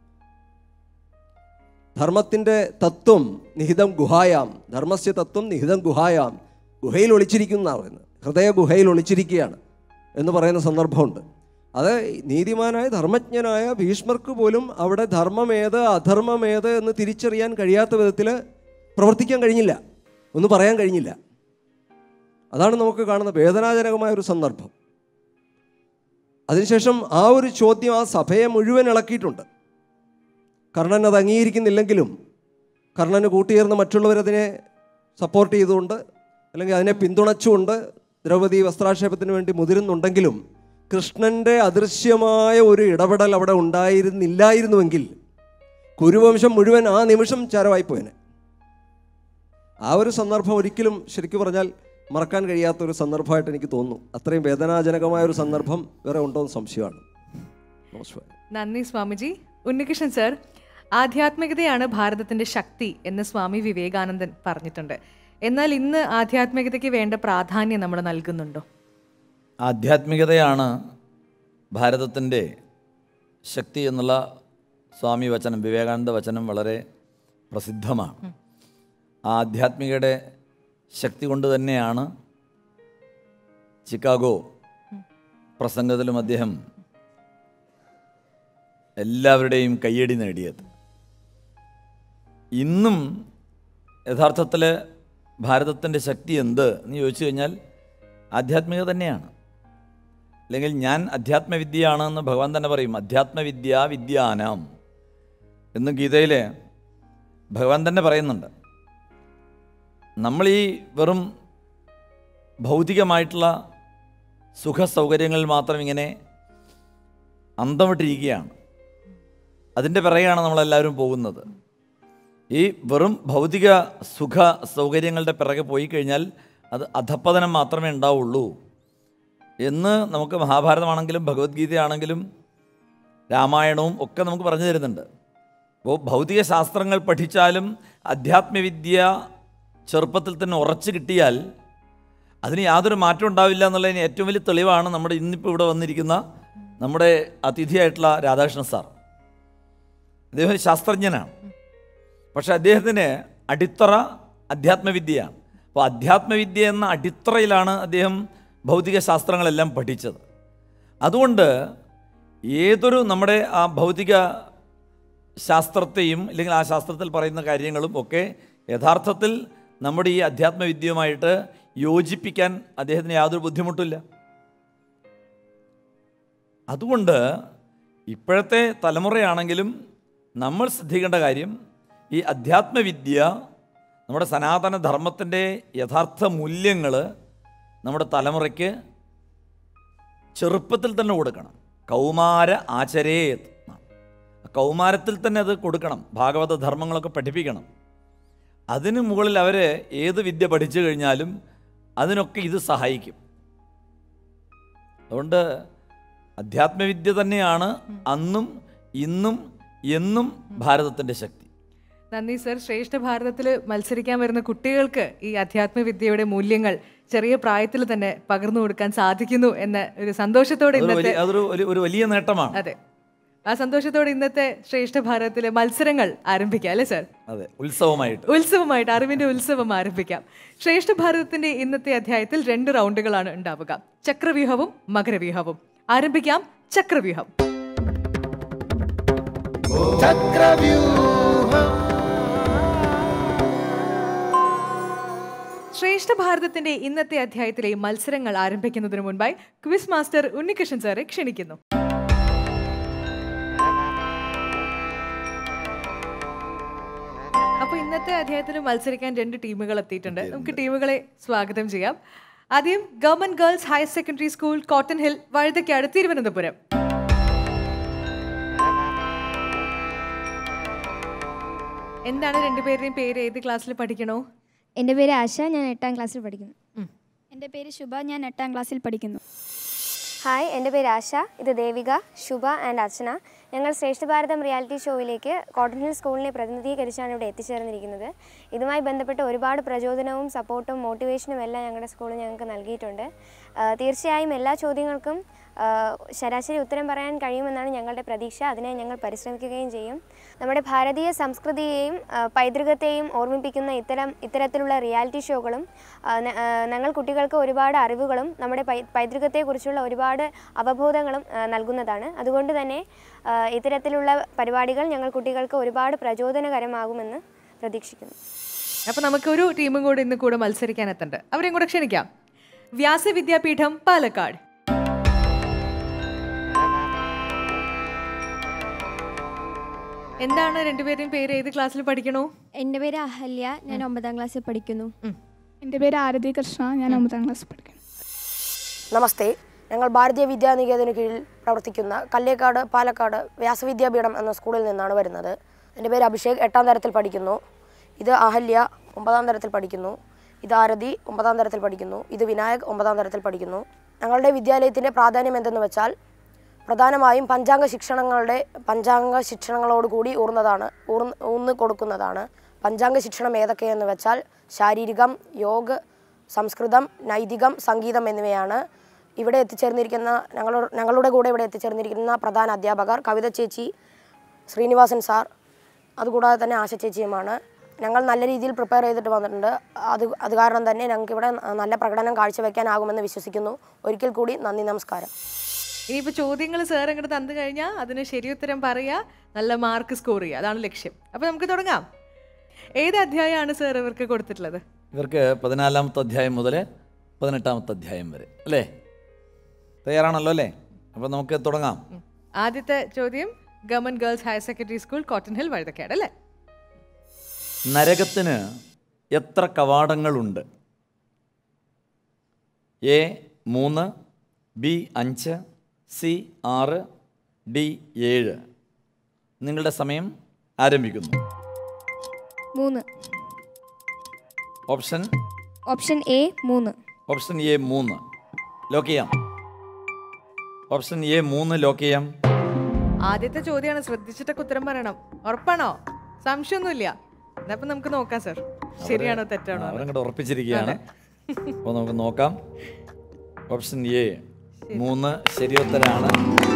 ധർമ്മത്തിൻ്റെ തത്വം നിഹിതം ഗുഹായാം ധർമ്മസ്യ തത്വം നിഹിതം ഗുഹായാം ഗുഹയിൽ ഒളിച്ചിരിക്കുന്ന പറയുന്നത് ഹൃദയ ഗുഹയിൽ ഒളിച്ചിരിക്കുകയാണ് എന്ന് പറയുന്ന സന്ദർഭമുണ്ട് അത് നീതിമാനായ ധർമ്മജ്ഞനായ ഭീഷ്മർക്ക് പോലും അവിടെ ധർമ്മമേത് അധർമ്മമേത് എന്ന് തിരിച്ചറിയാൻ കഴിയാത്ത വിധത്തിൽ പ്രവർത്തിക്കാൻ കഴിഞ്ഞില്ല ഒന്ന് പറയാൻ കഴിഞ്ഞില്ല അതാണ് നമുക്ക് കാണുന്ന വേദനാജനകമായ ഒരു സന്ദർഭം അതിനുശേഷം ആ ഒരു ചോദ്യം ആ സഭയെ മുഴുവൻ ഇളക്കിയിട്ടുണ്ട് കർണൻ അത് അംഗീകരിക്കുന്നില്ലെങ്കിലും കർണന് കൂട്ടുചേർന്ന് മറ്റുള്ളവരതിനെ സപ്പോർട്ട് ചെയ്തുകൊണ്ട് അല്ലെങ്കിൽ അതിനെ പിന്തുണച്ചുകൊണ്ട് ദ്രൗപദി വസ്ത്രാക്ഷേപത്തിന് വേണ്ടി മുതിരുന്നുണ്ടെങ്കിലും കൃഷ്ണൻ്റെ അദൃശ്യമായ ഒരു ഇടപെടൽ അവിടെ ഉണ്ടായിരുന്നില്ലായിരുന്നുവെങ്കിൽ കുരുവംശം മുഴുവൻ ആ നിമിഷം ചാരവായി പോയനെ ആ ഒരു സന്ദർഭം ഒരിക്കലും ശരിക്കും പറഞ്ഞാൽ മറക്കാൻ കഴിയാത്ത ഒരു സന്ദർഭമായിട്ട് എനിക്ക് തോന്നുന്നു അത്രയും വേദനാജനകമായ ഒരു സന്ദർഭം വേറെ ഉണ്ടോ എന്ന് സംശയമാണ് നമസ്കാരം നന്ദി സ്വാമിജി ഉണ്ണികൃഷ്ണൻ സർ ആധ്യാത്മികതയാണ് ഭാരതത്തിന്റെ ശക്തി എന്ന് സ്വാമി വിവേകാനന്ദൻ പറഞ്ഞിട്ടുണ്ട് എന്നാൽ ഇന്ന് ആധ്യാത്മികതയ്ക്ക് വേണ്ട പ്രാധാന്യം നമ്മൾ നൽകുന്നുണ്ടോ ആധ്യാത്മികതയാണ് ഭാരതത്തിൻ്റെ ശക്തി എന്നുള്ള സ്വാമി വചനം വിവേകാനന്ദ വചനം വളരെ പ്രസിദ്ധമാണ് ആ ആധ്യാത്മികയുടെ ശക്തി കൊണ്ട് തന്നെയാണ് ചിക്കാഗോ പ്രസംഗത്തിലും അദ്ദേഹം എല്ലാവരുടെയും കയ്യടി നേടിയത് ഇന്നും യഥാർത്ഥത്തിൽ ഭാരതത്തിൻ്റെ ശക്തി എന്ത് എന്ന് ചോദിച്ചു കഴിഞ്ഞാൽ ആധ്യാത്മിക തന്നെയാണ് അല്ലെങ്കിൽ ഞാൻ അധ്യാത്മവിദ്യയാണെന്ന് ഭഗവാൻ തന്നെ പറയും അധ്യാത്മവിദ്യ വിദ്യാനാം എന്ന് ഗീതയിൽ ഭഗവാൻ തന്നെ പറയുന്നുണ്ട് നമ്മൾ ഈ വെറും ഭൗതികമായിട്ടുള്ള സുഖ സൗകര്യങ്ങളിൽ മാത്രം ഇങ്ങനെ അന്തം വിട്ടിരിക്കുകയാണ് അതിൻ്റെ പിറകെയാണ് നമ്മളെല്ലാവരും പോകുന്നത് ഈ വെറും ഭൗതിക സുഖ സൗകര്യങ്ങളുടെ പിറകെ പോയി കഴിഞ്ഞാൽ അത് അധപ്പതനം മാത്രമേ ഉണ്ടാവുള്ളൂ എന്ന് നമുക്ക് മഹാഭാരതമാണെങ്കിലും ഭഗവത്ഗീതയാണെങ്കിലും രാമായണവും ഒക്കെ നമുക്ക് പറഞ്ഞു തരുന്നുണ്ട് അപ്പോൾ ഭൗതിക ശാസ്ത്രങ്ങൾ പഠിച്ചാലും അധ്യാത്മവിദ്യ ചെറുപ്പത്തിൽ തന്നെ ഉറച്ചു കിട്ടിയാൽ അതിന് യാതൊരു മാറ്റം ഉണ്ടാവില്ല എന്നുള്ളതിന് ഏറ്റവും വലിയ തെളിവാണ് നമ്മുടെ ഇന്നിപ്പോൾ ഇവിടെ വന്നിരിക്കുന്ന നമ്മുടെ അതിഥിയായിട്ടുള്ള രാധാകൃഷ്ണൻ സാർ അദ്ദേഹം ഒരു ശാസ്ത്രജ്ഞനാണ് പക്ഷെ അദ്ദേഹത്തിന് അടിത്തറ അധ്യാത്മവിദ്യയാണ് അപ്പോൾ അധ്യാത്മവിദ്യ എന്ന അടിത്തറയിലാണ് അദ്ദേഹം ഭൗതിക ശാസ്ത്രങ്ങളെല്ലാം പഠിച്ചത് അതുകൊണ്ട് ഏതൊരു നമ്മുടെ ആ ഭൗതിക ശാസ്ത്രത്തെയും അല്ലെങ്കിൽ ആ ശാസ്ത്രത്തിൽ പറയുന്ന കാര്യങ്ങളും ഒക്കെ യഥാർത്ഥത്തിൽ നമ്മുടെ ഈ അധ്യാത്മവിദ്യയുമായിട്ട് യോജിപ്പിക്കാൻ അദ്ദേഹത്തിന് യാതൊരു ബുദ്ധിമുട്ടില്ല അതുകൊണ്ട് ഇപ്പോഴത്തെ തലമുറയാണെങ്കിലും നമ്മൾ ശ്രദ്ധിക്കേണ്ട കാര്യം ഈ അധ്യാത്മവിദ്യ നമ്മുടെ സനാതന ധർമ്മത്തിൻ്റെ യഥാർത്ഥ മൂല്യങ്ങൾ നമ്മുടെ തലമുറയ്ക്ക് ചെറുപ്പത്തിൽ തന്നെ കൊടുക്കണം കൗമാര ആചരേത് കൗമാരത്തിൽ തന്നെ അത് കൊടുക്കണം ഭാഗവത ധർമ്മങ്ങളൊക്കെ പഠിപ്പിക്കണം അതിന് മുകളിൽ അവർ ഏത് വിദ്യ പഠിച്ചു കഴിഞ്ഞാലും അതിനൊക്കെ ഇത് സഹായിക്കും അതുകൊണ്ട് അധ്യാത്മവിദ്യ തന്നെയാണ് അന്നും ഇന്നും എന്നും ഭാരതത്തിൻ്റെ ശക്തി നന്ദി സർ ശ്രേഷ്ഠ ഭാരതത്തിൽ മത്സരിക്കാൻ വരുന്ന കുട്ടികൾക്ക് ഈ അധ്യാത്മവിദ്യയുടെ മൂല്യങ്ങൾ ചെറിയ പ്രായത്തിൽ തന്നെ പകർന്നു കൊടുക്കാൻ സാധിക്കുന്നു എന്ന ഒരു സന്തോഷത്തോടെ അതൊരു ഇന്നത്തെ വലിയ അതൊരു ഒരു- ഒരു വലിയ നേട്ടമാണ് അതെ ആ സന്തോഷത്തോടെ ഇന്നത്തെ ശ്രേഷ്ഠ ഭാരതത്തിലെ മത്സരങ്ങൾ ആരംഭിക്കാം അല്ലേ സർ അതെ ഉത്സവമായിട്ട് ഉത്സവമായിട്ട് അറിവിന്റെ ഉത്സവം ആരംഭിക്കാം ശ്രേഷ്ഠ ഭാരതത്തിന്റെ ഇന്നത്തെ അധ്യായത്തിൽ രണ്ട് റൗണ്ടുകളാണ് ഉണ്ടാവുക ചക്രവ്യൂഹവും മകരവ്യൂഹവും ആരംഭിക്കാം ചക്രവ്യൂഹം ചക്രവ്യൂഹം ശ്രേഷ്ഠ ഭാരതത്തിന്റെ ഇന്നത്തെ അധ്യായത്തിലെ മത്സരങ്ങൾ ആരംഭിക്കുന്നതിന് മുൻപായി ക്വിസ് മാസ്റ്റർ ഉണ്ണികൃഷ്ണൻ സാറെ ക്ഷണിക്കുന്നു അപ്പൊ ഇന്നത്തെ അധ്യായത്തിൽ മത്സരിക്കാൻ രണ്ട് ടീമുകൾ എത്തിയിട്ടുണ്ട് നമുക്ക് ടീമുകളെ സ്വാഗതം ചെയ്യാം ആദ്യം government girls higher secondary school Cotton Hill Vazhuthacaud Thiruvananthapuram എന്താണ് രണ്ടുപേരുടെയും പേര് ഏത് ക്ലാസ്സിൽ പഠിക്കണോ എൻ്റെ പേര് ആശ ഞാൻ എട്ടാം ക്ലാസ്സിൽ പഠിക്കുന്നു എൻ്റെ പേര് ശുഭ ഞാൻ എട്ടാം ക്ലാസ്സിൽ പഠിക്കുന്നു ഹായ് എൻ്റെ പേര് ആശ ഇത് ദേവിക ശുഭ ആൻഡ് അർച്ചന ഞങ്ങൾ ശ്രേഷ്ഠ ഭാരതം റിയാലിറ്റി ഷോയിലേക്ക് കോട്ടൺ ഹിൽ സ്കൂളിനെ പ്രതിനിധീകരിച്ചാണ് ഇവിടെ എത്തിച്ചേർന്നിരിക്കുന്നത് ഇതുമായി ബന്ധപ്പെട്ട് ഒരുപാട് പ്രചോദനവും സപ്പോർട്ടും മോട്ടിവേഷനും എല്ലാം ഞങ്ങളുടെ സ്കൂൾ ഞങ്ങൾക്ക് നൽകിയിട്ടുണ്ട് ആ, തീർച്ചയായും എല്ലാ ചോദ്യങ്ങൾക്കും ആ, ശരാശരി ഉത്തരം പറയാൻ കഴിയുമെന്നാണ് ഞങ്ങളുടെ പ്രതീക്ഷ അതിനായി ഞങ്ങൾ പരിശ്രമിക്കുകയും ചെയ്യും നമ്മുടെ ഭാരതീയ സംസ്കൃതിയെയും ആ, പൈതൃകത്തെയും ഓർമ്മിപ്പിക്കുന്ന ഇത്തരം ഇത്തരത്തിലുള്ള റിയാലിറ്റി ഷോകളും ആ, ന- ആ, ഞങ്ങൾ കുട്ടികൾക്ക് ഒരുപാട് അറിവുകളും നമ്മുടെ പൈ പൈതൃകത്തെക്കുറിച്ചുള്ള ഒരുപാട് അവബോധങ്ങളും ആ, നൽകുന്നതാണ് അതുകൊണ്ട് തന്നെ ആ, ഇത്തരത്തിലുള്ള പരിപാടികൾ ഞങ്ങൾ കുട്ടികൾക്ക് ഒരുപാട് പ്രചോദനകരമാകുമെന്ന് പ്രതീക്ഷിക്കുന്നു അപ്പൊ നമുക്ക് ഒരു ടീമും കൂടെ ഇന്ന് കൂടെ മത്സരിക്കാൻ എത്തണ്ട് അവരെയും കൂടെ ക്ഷണിക്കാം വ്യാസവിദ്യാപീഠം പാലക്കാട് എന്താണ് രണ്ടുപേരുടെയും പേര് ഏത് ക്ലാസ്സിൽ പഠിക്കണോ എൻ്റെ പേര് അഹല്യ ഞാൻ ഒമ്പതാം ക്ലാസ്സിൽ പഠിക്കുന്നു എൻ്റെ പേര് ആരതി കൃഷ്ണ ഞാൻ ഒമ്പതാം ക്ലാസ് പഠിക്കുന്നു നമസ്തേ ഞങ്ങൾ ഭാരതീയ വിദ്യാനികേതന് കീഴിൽ പ്രവർത്തിക്കുന്ന കല്ലേക്കാട് പാലക്കാട് വ്യാസവിദ്യാപീഠം എന്ന സ്കൂളിൽ നിന്നാണ് വരുന്നത് എൻ്റെ പേര് അഭിഷേക് എട്ടാം തരത്തിൽ പഠിക്കുന്നു ഇത് അഹല്യ ഒമ്പതാം തരത്തിൽ പഠിക്കുന്നു ഇത് ആരതി ഒമ്പതാം തരത്തിൽ പഠിക്കുന്നു ഇത് വിനായക് ഒമ്പതാം തരത്തിൽ പഠിക്കുന്നു ഞങ്ങളുടെ വിദ്യാലയത്തിൻ്റെ പ്രാധാന്യം എന്തെന്ന് വെച്ചാൽ പ്രധാനമായും പഞ്ചാംഗ ശിക്ഷണങ്ങളുടെ പഞ്ചാംഗ ശിക്ഷണങ്ങളോട് കൂടി ഊർന്നതാണ് ഊർന്ന് ഊന്ന് കൊടുക്കുന്നതാണ് പഞ്ചാംഗ ശിക്ഷണം ഏതൊക്കെയെന്ന് വെച്ചാൽ ശാരീരികം യോഗ സംസ്കൃതം നൈതികം സംഗീതം എന്നിവയാണ് ഇവിടെ എത്തിച്ചേർന്നിരിക്കുന്ന ഞങ്ങളോട് ഞങ്ങളുടെ കൂടെ ഇവിടെ എത്തിച്ചേർന്നിരിക്കുന്ന പ്രധാന അധ്യാപകർ കവിത ചേച്ചി ശ്രീനിവാസൻ സാർ അതുകൂടാതെ തന്നെ ആശ ചേച്ചിയുമാണ് ഞങ്ങൾ നല്ല രീതിയിൽ പ്രിപ്പയർ ചെയ്തിട്ട് വന്നിട്ടുണ്ട് അത് അത് കാരണം തന്നെ ഞങ്ങൾക്ക് ഇവിടെ നല്ല പ്രകടനം കാഴ്ചവെക്കാനാകുമെന്ന് വിശ്വസിക്കുന്നു ഒരിക്കൽ കൂടി നന്ദി നമസ്കാരം ഇനിയിപ്പോ ചോദ്യങ്ങൾ സാർ അങ്ങോട്ട് തന്നു കഴിഞ്ഞാൽ അതിന് ശരിയുത്തരം പറയുക നല്ല മാർക്ക് സ്കോർ ചെയ്യുക അതാണ് ലക്ഷ്യം അപ്പൊ നമുക്ക് തുടങ്ങാം ഏത് അധ്യായമാണ് സാർ ഇവർക്ക് കൊടുത്തിട്ടുള്ളത് ഇവർക്ക് പതിനാലാമത്തെ അധ്യായം മുതൽ പതിനെട്ടാമത്തെ അധ്യായം വരെ അല്ലേ തയ്യാറാണല്ലോ അല്ലേ അപ്പോൾ നമുക്ക് തുടങ്ങാം ആദ്യത്തെ ചോദ്യം government girls higher secondary school Cotton Hill Vazhuthacaud അല്ലേ നരകത്തിന് എത്ര കവാടങ്ങളുണ്ട് എ മൂന്ന് ബി അഞ്ച് സി ആറ് ഡി ഏഴ് നിങ്ങളുടെ സമയം ആരംഭിക്കുന്നു മൂന്ന് ഓപ്ഷൻ ഓപ്ഷൻ എ മൂന്ന് ഓപ്ഷൻ എ മൂന്ന് ലോക്ക് ചെയ്യാം ഓപ്ഷൻ എ മൂന്ന് ലോക്ക് ചെയ്യാം ആദ്യത്തെ ചോദ്യമാണ് ശ്രദ്ധിച്ചിട്ടൊക്കെ ഉത്തരം പറയണം ഉറപ്പാണോ സംശയമൊന്നുമില്ല എന്നപ്പം നമുക്ക് നോക്കാം സാർ ശരിയാണോ തെറ്റാണോ അവരങ്ങോട്ട് ഉറപ്പിച്ചിരിക്കുകയാണ് അപ്പോൾ നമുക്ക് നോക്കാം ഓപ്ഷൻ എ മൂന്ന് ശരിയുത്തരാണ്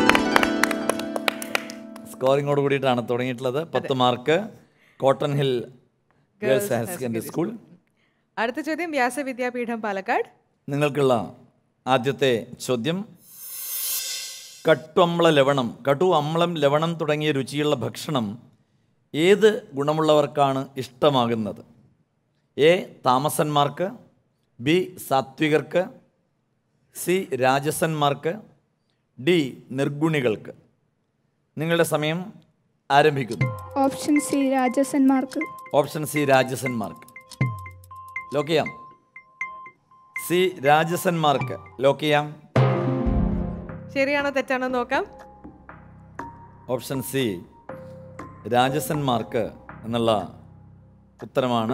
സ്കോറിങ്ങോട് കൂടിയിട്ടാണ് തുടങ്ങിയിട്ടുള്ളത് പത്ത് mark Cotton Hill girls higher secondary school അടുത്ത ചോദ്യം വ്യാസവിദ്യാപീഠം പാലക്കാട് നിങ്ങൾക്കുള്ള ആദ്യത്തെ ചോദ്യം കട്ടുഅമ്ല ലവണം കടു അമ്ലം ലവണം തുടങ്ങിയ രുചിയുള്ള ഭക്ഷണം ഏത് ഗുണമുള്ളവർക്കാണ് ഇഷ്ടമാകുന്നത് എ താമസന്മാർക്ക് ബി സാത്വികർക്ക് സി രാജസന്മാർക്ക് ഡി നിർഗുണികൾക്ക് നിങ്ങളുടെ സമയം ആരംഭിക്കുന്നു ഓപ്ഷൻ സി രാജസന്മാർക്ക് ഓപ്ഷൻ സി രാജസന്മാർക്ക് ലോക്ക് ചെയ്യാം സി രാജസന്മാർക്ക് ലോക്ക് ചെയ്യാം ശരിയാണോ തെറ്റാണോ എന്ന് നോക്കാം ഓപ്ഷൻ സി രാജസന്മാർക്ക് എന്നുള്ള ഉത്തരമാണ്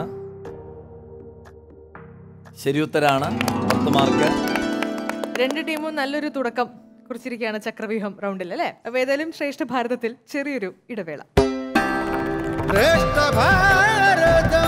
ശരിയുത്തരാണ് പത്ത് മാർക്ക് രണ്ട് ടീമും നല്ലൊരു തുടക്കം കുറിച്ചിരിക്കുകയാണ് ചക്രവ്യൂഹം റൗണ്ടിൽ അല്ലേ അപ്പൊ ഏതായാലും ശ്രേഷ്ഠ ഭാരതത്തിൽ ചെറിയൊരു ഇടവേള ശ്രേഷ്ഠ ഭാരതം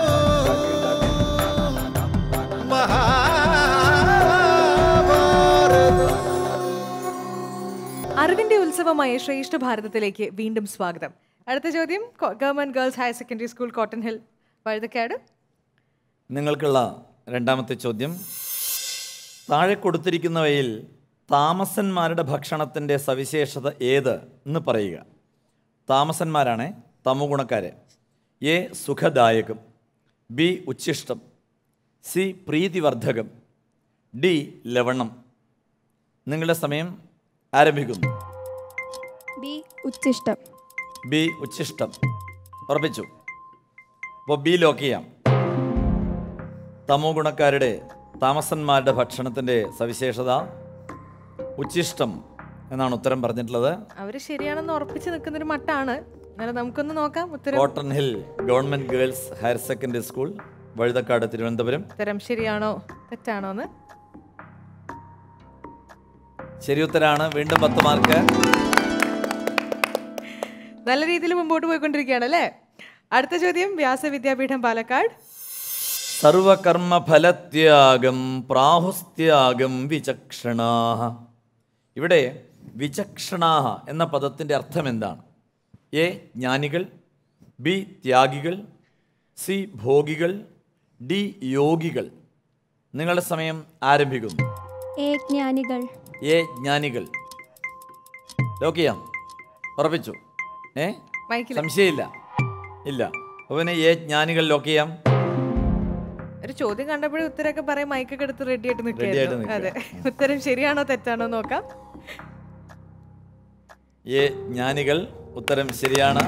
മഹാഭാരതം അറിവിന്റെ ഉത്സവമായ ശ്രേഷ്ഠ ഭാരതത്തിലേക്ക് വീണ്ടും സ്വാഗതം അടുത്ത ചോദ്യം government girls higher secondary school Cotton Hill Vazhuthacaud നിങ്ങൾക്കുള്ള രണ്ടാമത്തെ ചോദ്യം താഴെ കൊടുത്തിരിക്കുന്നവയിൽ താമസന്മാരുടെ ഭക്ഷണത്തിൻ്റെ സവിശേഷത ഏത് എന്ന് പറയുക താമസന്മാരാണ് തമുഗുണക്കാര് എ സുഖദായകം ബി ഉച്ഛിഷ്ടം സി പ്രീതിവർദ്ധകം ഡി ലവണം നിങ്ങളുടെ സമയം ആരംഭിക്കുന്നു ബി ഉച്ചിഷ്ടം ബി ഉച്ഛിഷ്ടം ഉറപ്പിച്ചു അപ്പോൾ ബി ലോക്ക് ചെയ്യാം തമോ ഗുണക്കാരുടെ താമസന്മാരുടെ ഭക്ഷണത്തിൻ്റെ സവിശേഷത ഉച്ഛിഷ്ടം എന്നാണ് ഉത്തരം പറഞ്ഞിട്ടുള്ളത് അവര് ശരിയാണെന്ന് ഉറപ്പിച്ച് നിൽക്കുന്ന ഒരു മട്ടാണ് എന്നാലും നമുക്കൊന്ന് നോക്കാം ഉത്തരം Cotton Hill government girls higher secondary school Vazhuthacaud Thiruvananthapuram ഉത്തരം ശരിയാണോ തെറ്റാണോ എന്ന് ശരി ഉത്തരാണ് വീണ്ടും പത്ത് മാർക്ക് നല്ല രീതിയിൽ മുമ്പോട്ട് പോയിക്കൊണ്ടിരിക്കുകയാണ് അല്ലേ അടുത്ത ചോദ്യം വ്യാസവിദ്യാപീഠം പാലക്കാട് സർവകർമ്മ ഫലത്യാഗം പ്രാഹുസ്ത്യാഗം വിചക്ഷണാഹ ഇവിടെ വിചക്ഷണാഹ എന്ന പദത്തിൻ്റെ അർത്ഥം എന്താണ് എ ജ്ഞാനികൾ ബി ത്യാഗികൾ സി ഭോഗികൾ ഡി യോഗികൾ നിങ്ങളുടെ സമയം ആരംഭിക്കുന്നു എ ജ്ഞാനികൾ എ ജ്ഞാനികൾ ലോക്ക് ചെയ്യാം ഉറപ്പിച്ചു ഏ മൈക്കിൽ സംശയമില്ല ഇല്ല അപ്പോൾ പിന്നെ എ ജ്ഞാനികൾ ലോക്ക് ചെയ്യാം ഒരു ചോദ്യം കണ്ടപ്പോഴും ഉത്തരമൊക്കെ പറയാൻ മൈക്കൊക്കെ എടുത്ത് റെഡി ആയിട്ട് Ready ആയിട്ട് നിൽക്കുകയായിരുന്നു നിൽക്കുക. അതെ ഉത്തരം ശരിയാണോ തെറ്റാണോ എന്ന് നോക്കാം എ ജ്ഞാനികൾ ഉത്തരം ശരിയാണ്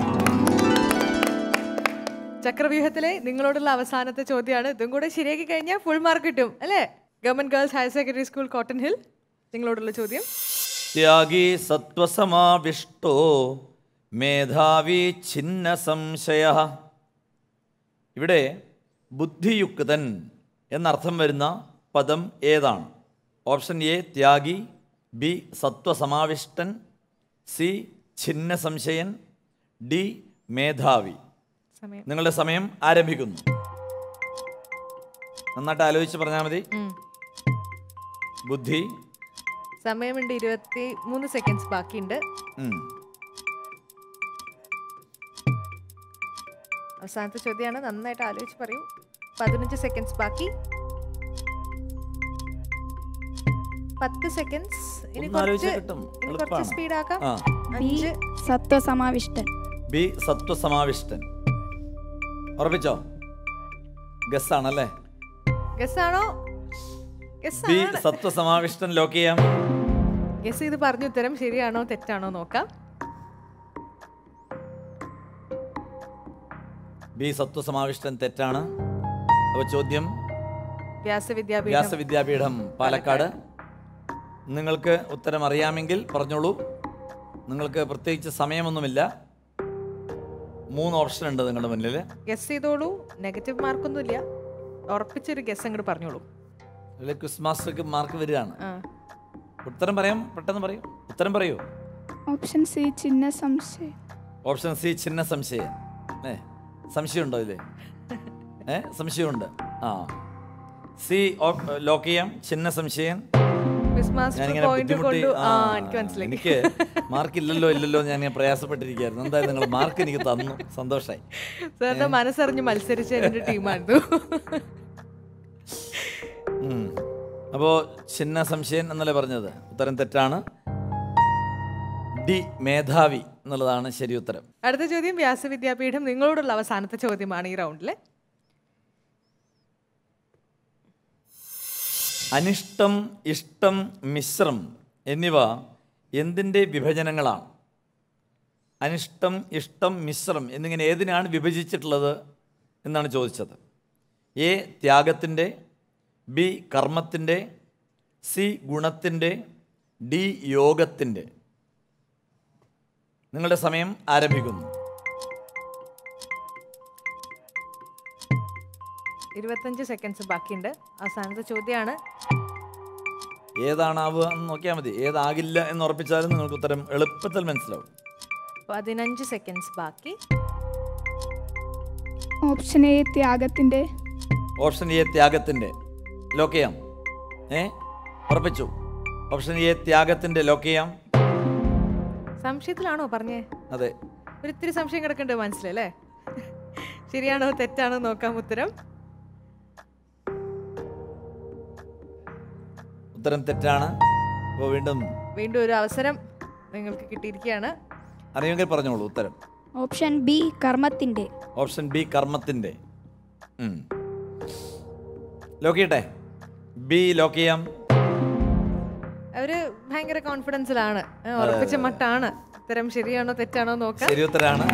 ചക്രവ്യൂഹത്തിലെ നിങ്ങളോടുള്ള അവസാനത്തെ ചോദ്യമാണ് ഇതും കൂടെ ശരിയാക്കി കഴിഞ്ഞാൽ ഫുൾ മാർക്ക് കിട്ടും അല്ലേ government girls higher secondary school Cotton Hill നിങ്ങളോടുള്ള ചോദ്യം ത്യാഗി സത്വസമാവിഷ്ടോ മേധാവി ഛിന്ന സംശയ ഇവിടെ ബുദ്ധിയുക്തൻ എന്നർത്ഥം വരുന്ന പദം ഏതാണ് ഓപ്ഷൻ എ ത്യാഗി ബി സത്വസമാവിഷ്ടൻ സി ഛിന്ന സംശയൻ ഡി മേധാവി സമയം നിങ്ങളുടെ സമയം ആരംഭിക്കുന്നു നന്നായിട്ട് ആലോചിച്ച് പറഞ്ഞാൽ മതി ഉം. ബുദ്ധി സമയമുണ്ട് ഇരുപത്തി മൂന്ന് സെക്കൻഡ്സ് ബാക്കിയുണ്ട് ഉം. അവസാനത്തെ ചോദ്യമാണ് നന്നായിട്ട് ആലോചിച്ച് പറയൂ പതിനഞ്ച് സെക്കൻഡ്സ് ബാക്കി പത്ത് സെക്കൻഡ്സ് ഇനി ഒന്ന് ആലോചിച്ചാൽ കുറച്ച് കിട്ടും. ഇനി കുറച്ച് എളുപ്പമാണ്. സ്പീഡ് ആക്കാം ആ ബി അഞ്ച് സത്വസമാവിഷ്ടൻ ബി സത്വസമാവിഷ്ടൻ ഉറപ്പിച്ചോ ഗസ് ആണല്ലേ ഗസ് ആണോ ഗസ് ബി ആണ് സത്വസമാവിഷ്ടൻ ലോക്ക് ചെയ്യാം ഗസ് ചെയ്ത് പറഞ്ഞ ഉത്തരം ശരിയാണോ തെറ്റാണോ നോക്കാം ബി സത്വസമാവിഷ്ടൻ തെറ്റാണ് അപ്പോൾ ചോദ്യം വ്യാസവിദ്യാപീഠം വ്യാസവിദ്യാപീഠം പാലക്കാട് നിങ്ങൾക്ക് ഉത്തരം അറിയാമെങ്കിൽ പറഞ്ഞോളൂ നിങ്ങൾക്ക് പ്രത്യേകിച്ച് സമയമൊന്നുമില്ല മൂന്ന് ഓപ്ഷൻ ഉണ്ട് നിങ്ങളുടെ മുന്നിൽ ഗസ് ചെയ്തോളൂ നെഗറ്റീവ് മാർക്കൊന്നുമില്ല ഉറപ്പിച്ചൊരു ഗസ് അങ്ങോട്ട് പറഞ്ഞോളൂ അതിൽ ക്വിസ് മാസ്റ്റർക്ക് മാർക്ക് വരികയാണ് ആ ഉത്തരം പറയാം പെട്ടെന്ന് പറയൂ ഉത്തരം പറയൂ ഓപ്ഷൻ സി ചിഹ്ന സംശയം ഓപ്ഷൻ സി ചിഹ്ന സംശയം ഏ സംശയമുണ്ടോ ഇതിൽ ഏ സംശയമുണ്ട് ആ സി ലോക്ക് ചെയ്യാം ചിഹ്ന സംശയം ക്വിസ് മാസ്റ്റർ ഞാനിങ്ങനെ പോയിന്റ് ബുദ്ധിമുട്ടി കൊണ്ടു ആ, ആ എനിക്ക് മനസ്സിലായി എനിക്ക് മാർക്ക് ഇല്ലല്ലോ ഇല്ലല്ലോ ഞാൻ ഇങ്ങനെ പ്രയാസപ്പെട്ടിരിക്കുകയായിരുന്നു എന്തായാലും നിങ്ങൾ മാർക്ക് എനിക്ക് തന്നു സന്തോഷമായി സാറിന്റെ മനസ്സറിഞ്ഞ് മത്സരിച്ച എന്റെ ടീമായിരുന്നു അപ്പോൾ ചിഹ്ന സംശയൻ എന്നല്ലേ പറഞ്ഞത് ഉത്തരം തെറ്റാണ് ഡി മേധാവി എന്നുള്ളതാണ് ശരി ഉത്തരം അടുത്ത ചോദ്യം വ്യാസവിദ്യാപീഠം നിങ്ങളോടുള്ള അവസാനത്തെ ചോദ്യമാണ് ഈ റൗണ്ടില് അനിഷ്ടം ഇഷ്ടം മിശ്രം എന്നിവ എന്തിൻ്റെ വിഭജനങ്ങളാണ് അനിഷ്ടം ഇഷ്ടം മിശ്രം എന്നിങ്ങനെ ഏതിനാണ് വിഭജിച്ചിട്ടുള്ളത് എന്നാണ് ചോദിച്ചത് എ ത്യാഗത്തിൻ്റെ ബി കർമ്മത്തിൻ്റെ സി ഗുണത്തിൻ്റെ ഡി യോഗത്തിൻ്റെ നിങ്ങളുടെ സമയം ആരംഭിക്കുന്നു ഇരുപത്തഞ്ച് സെക്കൻഡ്സ് ബാക്കിയുണ്ട് അവസാനത്തെ ചോദ്യമാണ് ഏതാണാവുക എന്ന് നോക്കിയാൽ മതി ഏതാകില്ല എന്ന് ഉറപ്പിച്ചാലും നിങ്ങൾക്ക് ഉത്തരം എളുപ്പത്തിൽ മനസ്സിലാവും പതിനഞ്ച് സെക്കൻഡ്സ് ബാക്കി ഓപ്ഷൻ എ ത്യാഗത്തിൻ്റെ ഓപ്ഷൻ എ ത്യാഗത്തിൻ്റെ ലോക്ക് ചെയ്യാം ഏ ഉറപ്പിച്ചു ഓപ്ഷൻ എ ത്യാഗത്തിൻ്റെ ലോക്ക് ചെയ്യാം സംശയത്തിലാണോ പറഞ്ഞേ അതെ ഒരിത്തിരി സംശയം കിടക്കുന്നുണ്ട് മനസ്സിലല്ലേ ശരിയാണോ തെറ്റാണോ നോക്കാം ഉത്തരം ഉത്തരം തെറ്റാണ് അപ്പോൾ വീണ്ടും വീണ്ടും ഒരു അവസരം നിങ്ങൾക്ക് കിട്ടിയിരിക്കുകയാണ് അറിയുമെങ്കിൽ പറഞ്ഞോളൂ ഉത്തരം ഓപ്ഷൻ ബി കർമ്മത്തിൻ്റെ ഓപ്ഷൻ ബി കർമ്മത്തിൻ്റെ ഉം. ലോക്ക് ചെയ്യട്ടെ ബി ലോക്ക് ചെയ്യാം അവര് ഭയങ്കര കോൺഫിഡൻസിലാണ് ഏ, ഉറപ്പിച്ച മട്ടാണ് ഉത്തരം ശരിയാണോ തെറ്റാണോ നോക്കാം ശരി ഉത്തരാണ്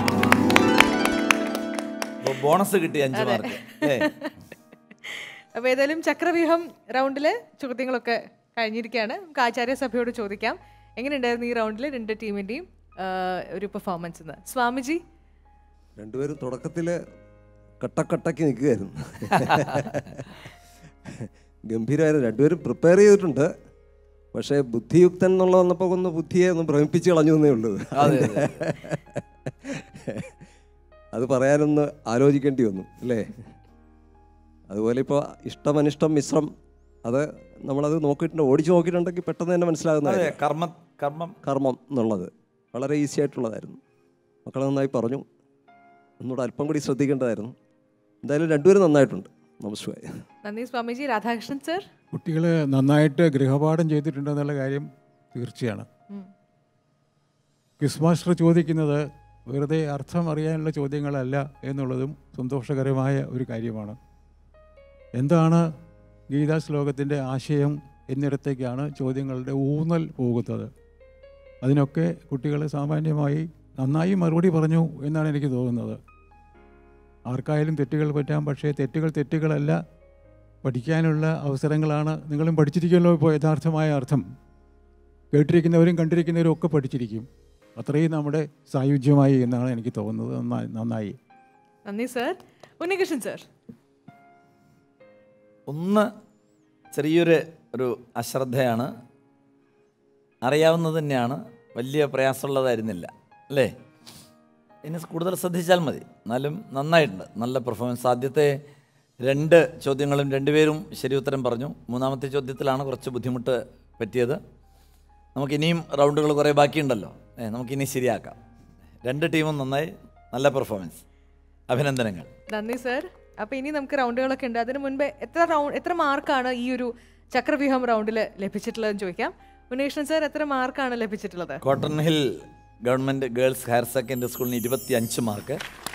അപ്പോൾ ബോണസ് കിട്ടി അഞ്ച് മാർക്ക് ഏ അപ്പൊ ഏതായാലും ചക്രവ്യൂഹം റൗണ്ടില് ചോദ്യങ്ങളൊക്കെ കഴിഞ്ഞിരിക്കുകയാണ് നമുക്ക് ആചാര്യ സഭയോട് ചോദിക്കാം എങ്ങനെയുണ്ടായിരുന്നു ഈ റൗണ്ടിൽ രണ്ട് ടീമിന്റെയും ആ, ഒരു പെർഫോമൻസ് എന്ന് സ്വാമിജി രണ്ടുപേരും തുടക്കത്തിൽ കട്ടക്കട്ടയ്ക്ക് നിൽക്കുകയായിരുന്നു ഗംഭീരമായിരുന്നു രണ്ടുപേരും പ്രിപ്പയർ ചെയ്തിട്ടുണ്ട് പക്ഷേ ബുദ്ധിയുക്തൻ എന്നുള്ള വന്നപ്പോൾ ഒന്ന് ബുദ്ധിയെ ഒന്ന് ഭ്രമിപ്പിച്ച് കളഞ്ഞു എന്നേ ഉള്ളൂ അതെ അതെ അത് പറയാനൊന്ന് ആലോചിക്കേണ്ടി വന്നു അല്ലേ അതുപോലെ ഇപ്പോൾ ഇഷ്ടമനിഷ്ടം മിശ്രം അത് നമ്മളത് നോക്കിയിട്ടുണ്ട് ഓടിച്ചു നോക്കിയിട്ടുണ്ടെങ്കിൽ പെട്ടെന്ന് തന്നെ മനസ്സിലാകുന്ന അതെ കാര്യമാണ്. കർമ്മ കർമ്മം കർമ്മം എന്നുള്ളത് വളരെ ഈസി ആയിട്ടുള്ളതായിരുന്നു മക്കൾ നന്നായി പറഞ്ഞു ഒന്നുകൂടെ അല്പം കൂടി ശ്രദ്ധിക്കേണ്ടതായിരുന്നു എന്തായാലും രണ്ടുപേരും നന്നായിട്ടുണ്ട് നമസ്കാരം നന്ദി സ്വാമിജി രാധാകൃഷ്ണൻ സർ കുട്ടികൾ നന്നായിട്ട് ഗൃഹപാഠം ചെയ്തിട്ടുണ്ടെന്നുള്ള കാര്യം തീർച്ചയാണ് ക്വിസ് മാസ്റ്റർ ചോദിക്കുന്നത് വെറുതെ അർത്ഥം അറിയാനുള്ള ചോദ്യങ്ങളല്ല എന്നുള്ളതും സന്തോഷകരമായ ഒരു കാര്യമാണ് എന്താണ് ഗീതാ ശ്ലോകത്തിൻ്റെ ആശയം എന്നിടത്തേക്കാണ് ചോദ്യങ്ങളുടെ ഊന്നൽ പോകുന്നത് അതിനൊക്കെ കുട്ടികൾ സാമാന്യമായി നന്നായി മറുപടി പറഞ്ഞു എന്നാണ് എനിക്ക് തോന്നുന്നത് ആർക്കായാലും തെറ്റുകൾ പറ്റാം പക്ഷേ തെറ്റുകൾ തെറ്റുകളല്ല പഠിക്കാനുള്ള അവസരങ്ങളാണ് നിങ്ങളും പഠിച്ചിരിക്കുമല്ലോ ഇപ്പോൾ യഥാർത്ഥമായ അർത്ഥം കേട്ടിരിക്കുന്നവരും കണ്ടിരിക്കുന്നവരും ഒക്കെ പഠിച്ചിരിക്കും അത്രയും നമ്മുടെ സായുജ്യമായി എന്നാണ് എനിക്ക് തോന്നുന്നത് നന്നായി നന്നായി നന്ദി സർ ഉണ്ണികൃഷ്ണൻ സർ ഒന്ന് ചെറിയൊരു ഒരു അശ്രദ്ധയാണ് അറിയാവുന്നത് തന്നെയാണ് വലിയ പ്രയാസമുള്ളതായിരുന്നില്ല അല്ലേ ഇനി കൂടുതൽ ശ്രദ്ധിച്ചാൽ മതി എന്നാലും നന്നായിട്ടുണ്ട് നല്ല പെർഫോമൻസ് ആദ്യത്തെ രണ്ട് ചോദ്യങ്ങളും രണ്ടുപേരും ശരി ഉത്തരം പറഞ്ഞു മൂന്നാമത്തെ ചോദ്യത്തിലാണ് കുറച്ച് ബുദ്ധിമുട്ട് പറ്റിയത് നമുക്ക് ഇനിയും റൗണ്ടുകൾ കുറേ ബാക്കിയുണ്ടല്ലോ ഏ നമുക്കിനി ശരിയാക്കാം രണ്ട് ടീമും നന്നായി നല്ല പെർഫോമൻസ് അഭിനന്ദനങ്ങൾ നന്ദി സർ അപ്പൊ ഇനി നമുക്ക് റൗണ്ടുകളൊക്കെ ഉണ്ട് അതിന് മുൻപ് എത്ര റൗണ്ട് എത്ര മാർക്കാണ് ഈ ഒരു ചക്രവ്യൂഹം റൗണ്ടിൽ ലഭിച്ചിട്ടുള്ളതെന്ന് ചോദിക്കാം ഉണ്ണീഷൻ സർ എത്ര മാർക്കാണ് ലഭിച്ചിട്ടുള്ളത് Cotton Hill government girls higher secondary സ്കൂളിന് ഇരുപത്തി അഞ്ച് മാർക്ക്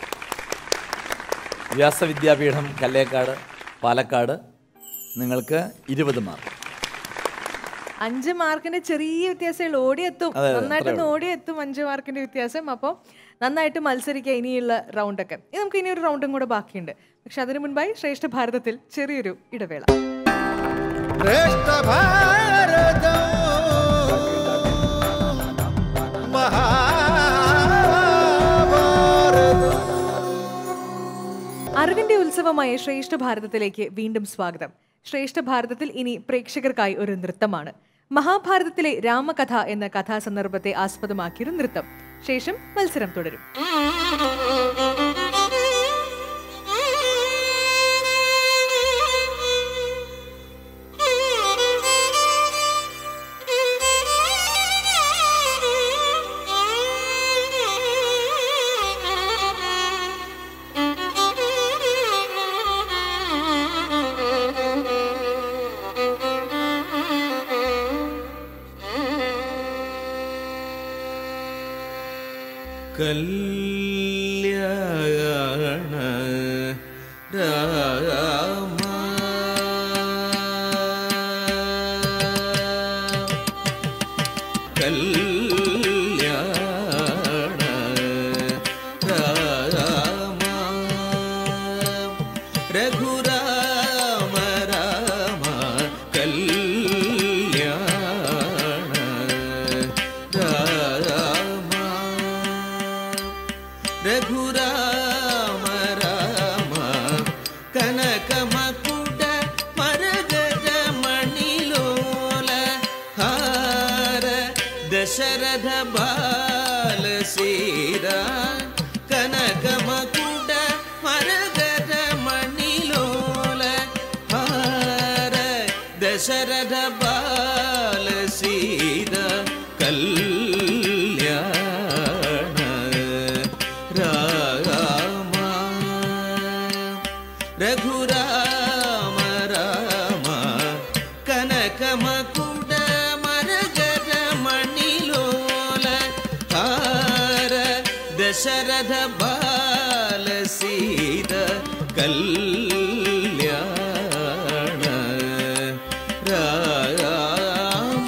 വ്യാസവിദ്യാപീഠം കല്ലേക്കാട് പാലക്കാട് നിങ്ങൾക്ക് ഇരുപത് മാർക്ക് അഞ്ച് മാർക്കിന്റെ ചെറിയ വ്യത്യാസമുള്ളൂ ഓടിയെത്തും അതെ, അതെ, നന്നായിട്ടൊന്ന് അത്രേ ഓടിയെത്തും അഞ്ച് മാർക്കിന്റെ വ്യത്യാസം അപ്പോൾ നന്നായിട്ട് മത്സരിക്കുക ഇനിയുള്ള റൗണ്ടൊക്കെ ഇനി നമുക്ക് ഇനി ഒരു റൗണ്ടും കൂടെ ബാക്കിയുണ്ട് പക്ഷെ അതിനു മുൻപായി ശ്രേഷ്ഠ ഭാരതത്തിൽ ചെറിയൊരു ഇടവേള ശ്രേഷ്ഠ ഭാരതം മഹാഭാരതം അറിവിന്റെ ഉത്സവമായ ശ്രേഷ്ഠ ഭാരതത്തിലേക്ക് വീണ്ടും സ്വാഗതം ശ്രേഷ്ഠ ഭാരതത്തിൽ ഇനി പ്രേക്ഷകർക്കായി ഒരു നൃത്തമാണ് മഹാഭാരതത്തിലെ രാമകഥ എന്ന കഥാസന്ദർഭത്തെ ആസ്പദമാക്കിയൊരു നൃത്തം ശേഷം മത്സരം തുടരും കല്യാണ രാമ കല്യാണ രാമ രഘുരാമ രാമ കല്യാണ രാമ രഘുരാമ രാമ കനകമകുട മരഗജ മണിലോല ഹാര ദശരഥ ബാല സീര കനകമകുട മരഗജ മണിലോല ഹാര ദശരഥ ബാല സീത കല്യാണ രാമ രഘുരാമ രാമ കനകമകുട മരഗര മണിലോല ഹാര ദശരഥ ബാല സീത കല്യാണ രാമ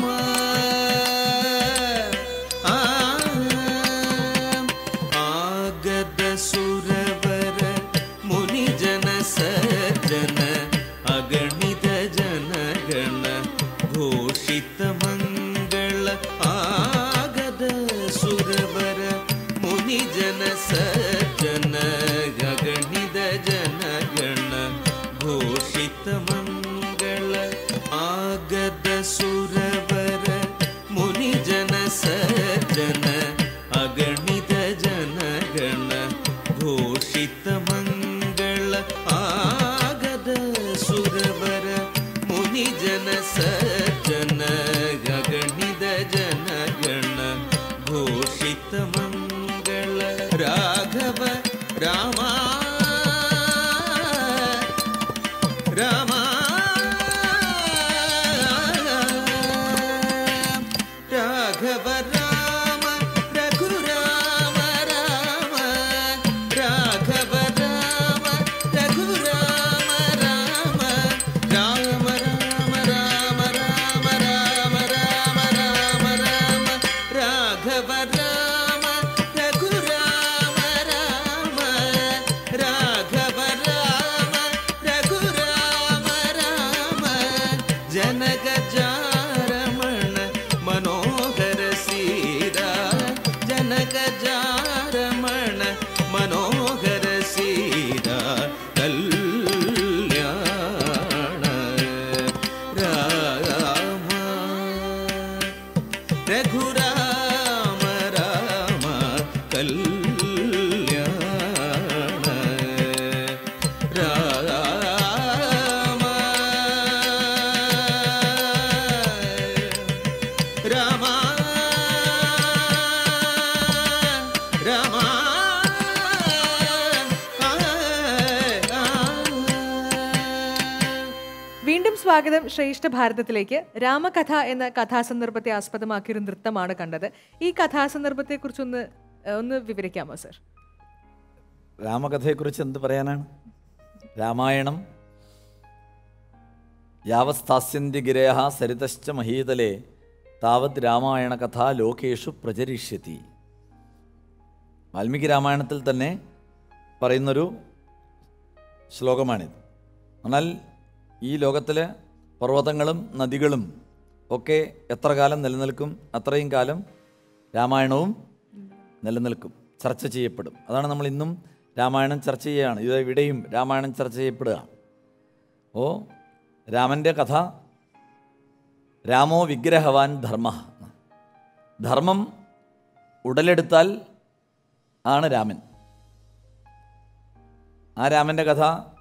ആഗത സുരവര മുനിജന സജ്ജന അഗണിത ജനഗണ ഘോഷിത മംഗള ആഗത സുരവര മുനിജന സജ്ജന അഗണിത ജനഗണ ഘോഷിത മംഗള ആഗത സുരവര മുനിജന സജ്ജന അഗണിത ജനഗണ ഘോഷിത മംഗള ആഗത സുരവര മുനിജന സജ്ജന അഗണിത ജനഗണ ഘോഷിത മംഗള രാഘവ രാമ രാമ രാഘവ രാമ രഘുരാമ രാമ രാഘവ രാമ രഘുരാമ രാമ രാമ രാമ രാമ രാമ രാമ രാമ രാമ രാമ രാഘവ രാമ രഘുരാമ രാമ രാഘവ രാമ രഘുരാമ രാമ ജനകജാരമണ മനോഹര സീര ജനകജാരമണ മനോഹര സീര കല്യാണ സ്വാഗതം ശ്രേഷ്ഠ ഭാരതത്തിലേക്ക് രാമകഥ എന്ന കഥാസന്ദർഭത്തെ ആസ്പദമാക്കിയൊരു നൃത്തമാണ് കണ്ടത് ഈ കഥാസന്ദർഭത്തെ കുറിച്ചൊന്ന് ഒന്ന് വിവരിക്കാമോ സർ രാമകഥയെക്കുറിച്ച് എന്ത് പറയാനാണ് രാമായണം യാവസ്ഥാസ്യന്തി ഗിരയ സരിതശ്ച മഹീതലേ താവത് രാമായണ കഥ ലോകേഷു പ്രചരിഷ്യത്തി വാൽമീകി രാമായണത്തിൽ തന്നെ പറയുന്നൊരു ശ്ലോകമാണിത് എന്നാൽ ഈ ലോകത്തിലെ പർവ്വതങ്ങളും നദികളും ഒക്കെ എത്ര കാലം നിലനിൽക്കും അത്രയും കാലം രാമായണവും നിലനിൽക്കും ചർച്ച ചെയ്യപ്പെടും അതാണ് നമ്മൾ ഇന്നും രാമായണം ചർച്ച ചെയ്യുകയാണ് ഇത് ഇവിടെയും രാമായണം ചർച്ച ചെയ്യപ്പെടുക ഓ രാമൻ്റെ കഥ രാമോ വിഗ്രഹവാൻ ധർമ്മ ധർമ്മം ഉടലെടുത്താൽ ആണ് രാമൻ ആ രാമൻ്റെ കഥ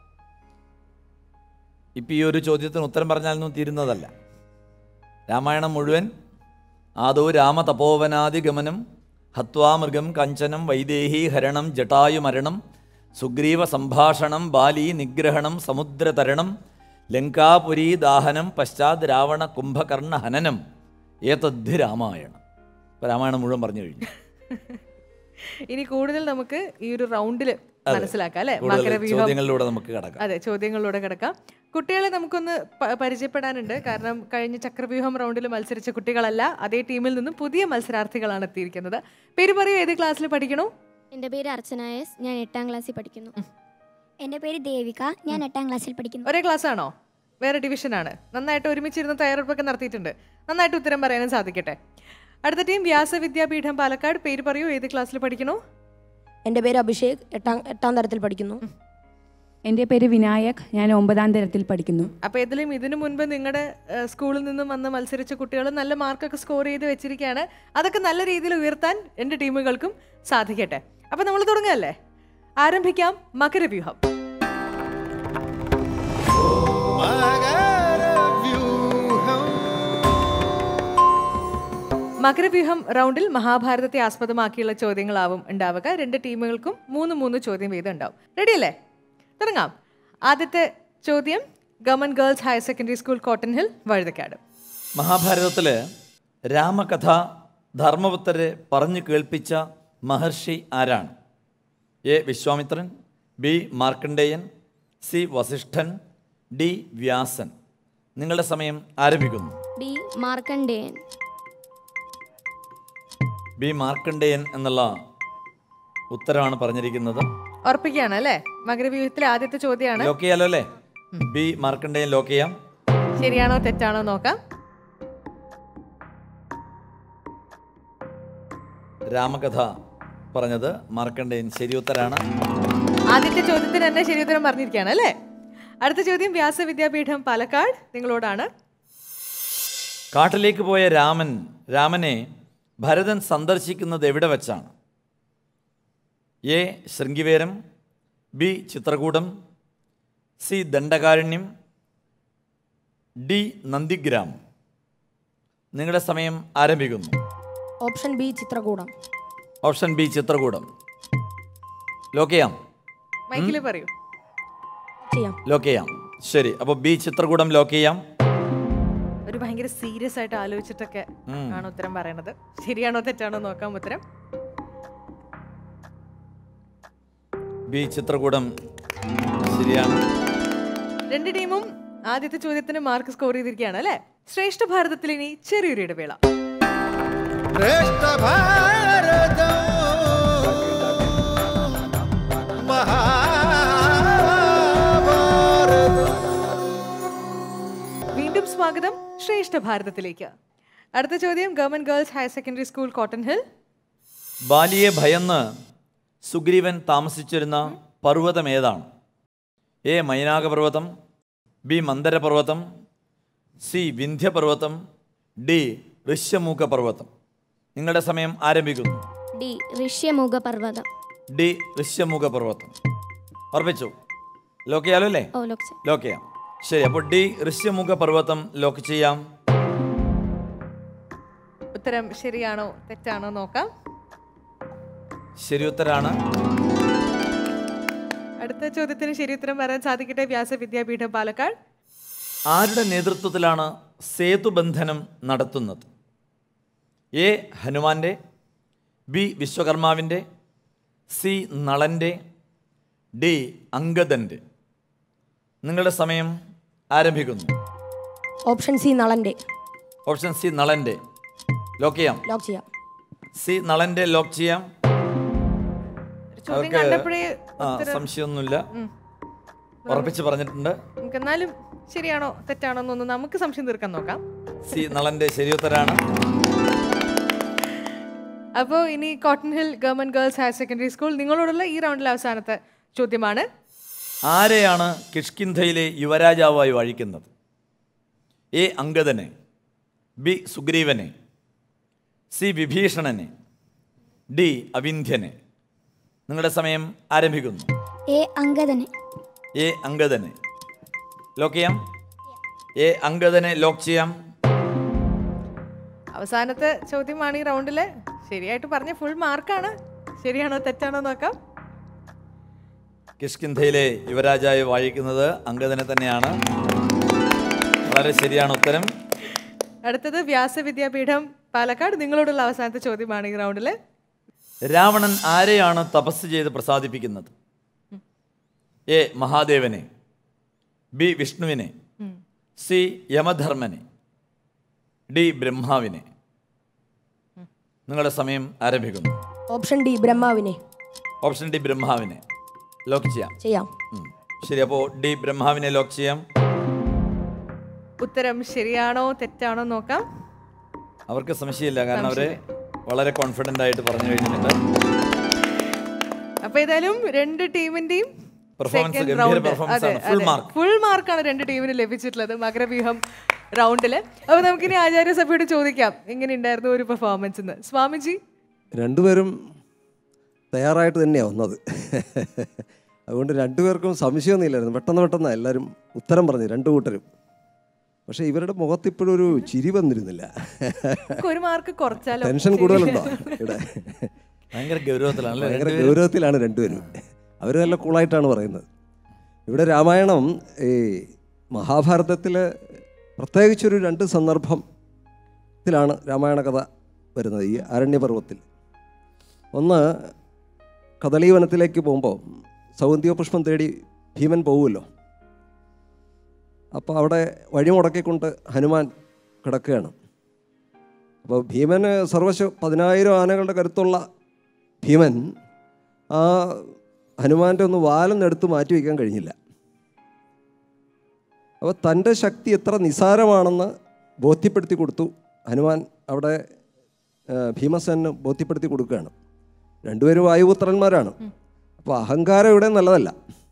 ഇപ്പം ഈ ഒരു ചോദ്യത്തിന് ഉത്തരം പറഞ്ഞാലൊന്നും തീരുന്നതല്ല രാമായണം മുഴുവൻ ആദോ രാമതപോവനാദിഗമനം ഹത്വാമൃഗം കഞ്ചനം വൈദേഹി ഹരണം ജടായുമരണം സുഗ്രീവ സംഭാഷണം ബാലി നിഗ്രഹണം സമുദ്രതരണം ലങ്കാപുരീ ദാഹനം പശ്ചാത് രാവണ കുംഭകർണ ഹനനം ഏതദ്ധി രാമായണം ഇപ്പം രാമായണം മുഴുവൻ പറഞ്ഞു കഴിഞ്ഞു ഇനി കൂടുതൽ നമുക്ക് ഈ ഒരു റൗണ്ടിൽ അതെ. മനസ്സിലാക്കാം അല്ലെ കൂടുതൽ മകരവ്യൂഹം ചോദ്യങ്ങളിലൂടെ നമുക്ക് കടക്കാം അതെ ചോദ്യങ്ങളിലൂടെ കിടക്കാം കുട്ടികളെ നമുക്കൊന്ന് പ- പരിചയപ്പെടാനുണ്ട് കാരണം കഴിഞ്ഞ ചക്രവ്യൂഹം റൗണ്ടിൽ മത്സരിച്ച കുട്ടികളല്ല അതേ ടീമിൽ നിന്നും പുതിയ മത്സരാർത്ഥികളാണ് എത്തിയിരിക്കുന്നത് പേര് പറയൂ ഏത് ക്ലാസ്സിൽ പഠിക്കണോ എൻ്റെ പേര് അർച്ചന എസ് ഞാൻ എട്ടാം ക്ലാസ്സിൽ പഠിക്കുന്നു എൻ്റെ പേര് ദേവിക ഞാൻ എട്ടാം ക്ലാസ്സിൽ പഠിക്കുന്നു ഒരേ ക്ലാസ് ആണോ വേറെ ഡിവിഷനാണ് നന്നായിട്ട് ഒരുമിച്ചിരുന്ന് തയ്യാറെടുപ്പൊക്കെ നടത്തിയിട്ടുണ്ട് നന്നായിട്ട് ഉത്തരം പറയാനും സാധിക്കട്ടെ അടുത്ത ടീം വ്യാസവിദ്യാപീഠം പാലക്കാട് പേര് പറയൂ ഏത് ക്ലാസ്സിൽ പഠിക്കണോ എൻ്റെ പേര് അഭിഷേക് എട്ടാം എട്ടാം തരത്തിൽ പഠിക്കുന്നു എൻ്റെ പേര് വിനായക് ഞാൻ ഒമ്പതാം തരത്തിൽ പഠിക്കുന്നു അപ്പോൾ ഇതിലും ഇതിനു മുൻപ് നിങ്ങളുടെ സ്കൂളിൽ നിന്നും വന്ന് മത്സരിച്ച കുട്ടികൾ നല്ല മാർക്കൊക്കെ സ്കോർ ചെയ്ത് വെച്ചിരിക്കുകയാണ് അതൊക്കെ നല്ല രീതിയിൽ ഉയർത്താൻ എൻ്റെ ടീമുകൾക്കും സാധിക്കട്ടെ അപ്പോൾ നമ്മൾ തുടങ്ങുകയല്ലേ ആരംഭിക്കാം മകരവ്യൂഹം മകരവ്യൂഹം റൗണ്ടിൽ മഹാഭാരതത്തെ ആസ്പദമാക്കിയുള്ള ചോദ്യങ്ങളാവും ഉണ്ടാവുക രണ്ട് ടീമുകൾക്കും മൂന്ന് മൂന്ന് ചോദ്യം വീതം ഉണ്ടാവും റെഡിയല്ലേ തുടങ്ങാം ആദ്യത്തെ ചോദ്യം government girls higher secondary school Cotton Hill Vazhuthacaud മഹാഭാരതത്തിൽ രാമകഥ ധർമ്മപുത്രരെ പറഞ്ഞു കേൾപ്പിച്ച മഹർഷി ആരാണ് A Vishwamitran B Markandeyan C Vasishtan D Vyasan നിങ്ങളുടെ സമയം ആരംഭിക്കുന്നു ഡി മാർക്കണ്ഡേയൻ ബി മാർക്കണ്ഡേയൻ എന്നുള്ള ഉത്തരമാണ് പറഞ്ഞിരിക്കുന്നത് ഉറപ്പിക്കുകയാണ് അല്ലേ മകരവ്യൂഹത്തിലെ ആദ്യത്തെ ചോദ്യമാണ് ലോക്ക് ചെയ്യാലോ അല്ലേ ബി മാർക്കണ്ഡേയൻ ലോക്ക് ചെയ്യാം ശരിയാണോ തെറ്റാണോ നോക്കാം രാമകഥ പറഞ്ഞത് മാർക്കണ്ഡേയൻ ശരി ഉത്തരാണ് ആദ്യത്തെ ചോദ്യത്തിന് തന്നെ ശരി ഉത്തരം പറഞ്ഞിരിക്കുകയാണ് അല്ലേ അടുത്ത ചോദ്യം വ്യാസവിദ്യാപീഠം പാലക്കാട് നിങ്ങളോടാണ് കാട്ടിലേക്ക് പോയ രാമൻ രാമനെ ഭരതൻ സന്ദർശിക്കുന്നത് എവിടെ വെച്ചാണ് A Sringiveram B Chitrakootam C Dandakaranyam D Nandigram നിങ്ങളുടെ സമയം ആരംഭിക്കുന്നു option B Chitrakootam option B Chitrakootam lock ചെയ്യാം മൈക്കിൽ പറയൂ ചെയ്യാം ലോക്ക് ചെയ്യാം ശരി അപ്പോൾ ബി ചിത്രകൂടം ലോക്ക് ചെയ്യാം ഒരു ഭയങ്കര സീരിയസ് ആയിട്ട് ആലോചിച്ചിട്ടൊക്കെ ഉം. ആണ് ഉത്തരം പറയണത് ശരിയാണോ തെറ്റാണോ നോക്കാം ഉത്തരം ബി ചിത്രകൂടം ശരിയാണ് രണ്ട് ടീമും ആദ്യത്തെ ചോദ്യത്തിന് മാർക്ക് സ്കോർ ചെയ്തിരിക്കുകയാണ് അല്ലേ ശ്രേഷ്ഠ ഭാരതത്തിൽ ഇനി ചെറിയൊരു ഇടവേള ശ്രേഷ്ഠ ഭാരതം മഹാഭാരതം വീണ്ടും സ്വാഗതം ശ്രേഷ്ഠ ഭാരതത്തിലേക്ക് അടുത്ത ചോദ്യം government girls higher secondary school Cotton Hill ബാലിയെ ഭയന്ന് സുഗ്രീവൻ താമസിച്ചിരുന്ന പർവ്വതം ഏതാണ് A Mainakaparvatham B Mandaraparvatham C Vindhyaparvatham D Rishyamooka പർവ്വതം നിങ്ങളുടെ സമയം ആരംഭിക്കുന്നു ഡി ഋഷ്യമുഖ പർവ്വതം ഡി ഋഷ്യമുഖ പർവ്വതം ഉറപ്പിച്ചു ലോക്ക് ചെയ്യാലോ അല്ലേ ഓ ലോക്സ് ലോക്ക് ചെയ്യാം ശരി അപ്പോൾ ഡി ഋഷ്യമുഖ പർവ്വതം ലോക്ക് ചെയ്യാം ഉത്തരം ശരിയാണോ തെറ്റാണോ നോക്കാം ശരി ഉത്തരാണ് അടുത്ത ചോദ്യത്തിന് ശരി ഉത്തരം പറയാൻ സാധിക്കട്ടെ വ്യാസ വിദ്യാപീഠം പാലക്കാട് ആരുടെ നേതൃത്വത്തിലാണ് സേതുബന്ധനം നടത്തുന്നത് എ ഹനുമാൻ്റെ ബി വിശ്വകർമാവിൻ്റെ സി നളൻ്റെ ഡി അങ്കദൻ്റെ നിങ്ങളുടെ സമയം ആരംഭിക്കുന്നു ഓപ്ഷൻ സി നളൻ്റെ ഓപ്ഷൻ സി നളൻ്റെ ലോക്ക് ചെയ്യാം ലോക്ക് ചെയ്യാം സി നളൻ്റെ ലോക്ക് ചെയ്യാം ചോദ്യം കണ്ടപ്പോഴേ ആ ഉത്തരം- സംശയമൊന്നുമില്ല ഉം. ഉറപ്പിച്ച് പറഞ്ഞിട്ടുണ്ട് നമുക്ക് എന്നാലും ശരിയാണോ തെറ്റാണോ എന്നൊന്ന് നമുക്ക് സംശയം തീർക്കാൻ നോക്കാം സി നളൻ്റെ ശരിയുത്തരാണ് അപ്പോൾ ഇനി Cotton Hill government girls higher secondary school നിങ്ങളോടുള്ള ഈ റൗണ്ടിലെ അവസാനത്തെ ചോദ്യമാണ് ആരെയാണ് കിഷ്കിന്ധയിലെ യുവരാജാവായി വാഴിക്കുന്നത് എ അങ്കദനെ ബി സുഗ്രീവനെ സി വിഭീഷണനെ ഡി അവിന്ധ്യനെ നിങ്ങളുടെ സമയം ആരംഭിക്കുന്നു എ അങ്കദന് എ അങ്കദനെ ലോക്ക് ചെയ്യാം എ അങ്കദനെ ലോക്ക് ചെയ്യാം അവസാനത്തെ ചോദ്യമാണ് ഈ റൗണ്ടില് ശരിയായിട്ട് പറഞ്ഞ ഫുൾ മാർക്കാണ് ശരിയാണോ തെറ്റാണോ നോക്കാം കിഷ്കിന്ധയിലെ യുവരാജായി വാഴിക്കുന്നത് അങ്കദനെ തന്നെയാണ് വളരെ ശരിയാണ് ഉത്തരം അടുത്തത് വ്യാസവിദ്യാപീഠം പാലക്കാട് നിങ്ങളോടുള്ള അവസാനത്തെ ചോദ്യമാണ് ഈ റൗണ്ടില് രാവണൻ ആരെയാണ് തപസ് ചെയ്ത് പ്രസാദിപ്പിക്കുന്നത് എ മഹാദേവനെ ബി വിഷ്ണുവിനെ ഉം. സി യമധർമ്മനെ ഡി ബ്രഹ്മാവിനെ നിങ്ങളുടെ സമയം ആരംഭിക്കുന്നു ഓപ്ഷൻ ഡി ബ്രഹ്മാവിനെ ഓപ്ഷൻ ഡി ബ്രഹ്മാവിനെ ലോക്ക് ചെയ്യാം ചെയ്യാം ഉം. ശരി അപ്പോൾ ഡി ബ്രഹ്മാവിനെ ലോക്ക് ചെയ്യാം ഉത്തരം ശരിയാണോ തെറ്റാണോ നോക്കാം അവർക്ക് സംശയമില്ല കാരണം അവര് വളരെ കോൺഫിഡൻ്റ് ആയിട്ട് പറഞ്ഞു കഴിഞ്ഞിട്ടുണ്ട് അപ്പൊ ഏതായാലും രണ്ട് ടീമിന്റെയും Performance ഗംഭീര performance ആണ്. Full mark. ഫുൾ മാർക്കാണ് രണ്ട് ടീമിന് ലഭിച്ചിട്ടുള്ളത് മകരവ്യൂഹം റൗണ്ടില് അപ്പൊ നമുക്കിനി ആചാര്യസഭയോട് ചോദിക്കാം എങ്ങനെ ഉണ്ടായിരുന്നു ഒരു പെർഫോമൻസ് എന്ന് സ്വാമിജി രണ്ടുപേരും തയ്യാറായിട്ട് തന്നെയാണ് വന്നത് അതുകൊണ്ട് രണ്ടുപേർക്കും സംശയമൊന്നുമില്ലായിരുന്നു പെട്ടെന്ന് പെട്ടെന്ന് എല്ലാവരും ഉത്തരം പറഞ്ഞു രണ്ടു കൂട്ടരും പക്ഷേ ഇവരുടെ മുഖത്ത് ഇപ്പോഴും ഒരു ചിരി വന്നിരുന്നില്ല നമുക്ക് ഒരു മാർക്ക് കുറച്ചാലോ ടെൻഷൻ കൂടുതലുണ്ടോ ഇവിടെ ഭയങ്കര ഗൗരവത്തിലാണല്ലേ ഭയങ്കര രണ്ടുപേരും? ഗൗരവത്തിലാണ് രണ്ടുപേരും അവർ നല്ല കൂളായിട്ടാണ് പറയുന്നത് ഇവിടെ രാമായണം ഈ മഹാഭാരതത്തിൽ പ്രത്യേകിച്ചൊരു രണ്ട് സന്ദർഭത്തിലാണ് രാമായണ കഥ വരുന്നത് ഈ അരണ്യപർവ്വത്തിൽ ഒന്ന് കദളീവനത്തിലേക്ക് പോകുമ്പോൾ സൗന്ദര്യ പുഷ്പം തേടി ഭീമൻ പോകുമല്ലോ അപ്പോൾ അവിടെ വഴി മുടക്കിക്കൊണ്ട് ഹനുമാൻ കിടക്കുകയാണ് അപ്പോൾ ഭീമന് സർവശ പതിനായിരം ആനകളുടെ കരുത്തുള്ള ഭീമൻ ആ ഹനുമാൻ്റെ ഒന്ന് വാലൊന്നെടുത്ത് മാറ്റി വയ്ക്കാൻ കഴിഞ്ഞില്ല അപ്പോൾ തൻ്റെ ശക്തി എത്ര നിസാരമാണെന്ന് ബോധ്യപ്പെടുത്തി കൊടുത്തു ഹനുമാൻ അവിടെ ആ, ഭീമസേനന് ബോധ്യപ്പെടുത്തി കൊടുക്കുകയാണ് രണ്ടുപേരും വായുപുത്രന്മാരാണ് അപ്പോൾ അഹങ്കാരം ഇവിടെ നല്ലതല്ല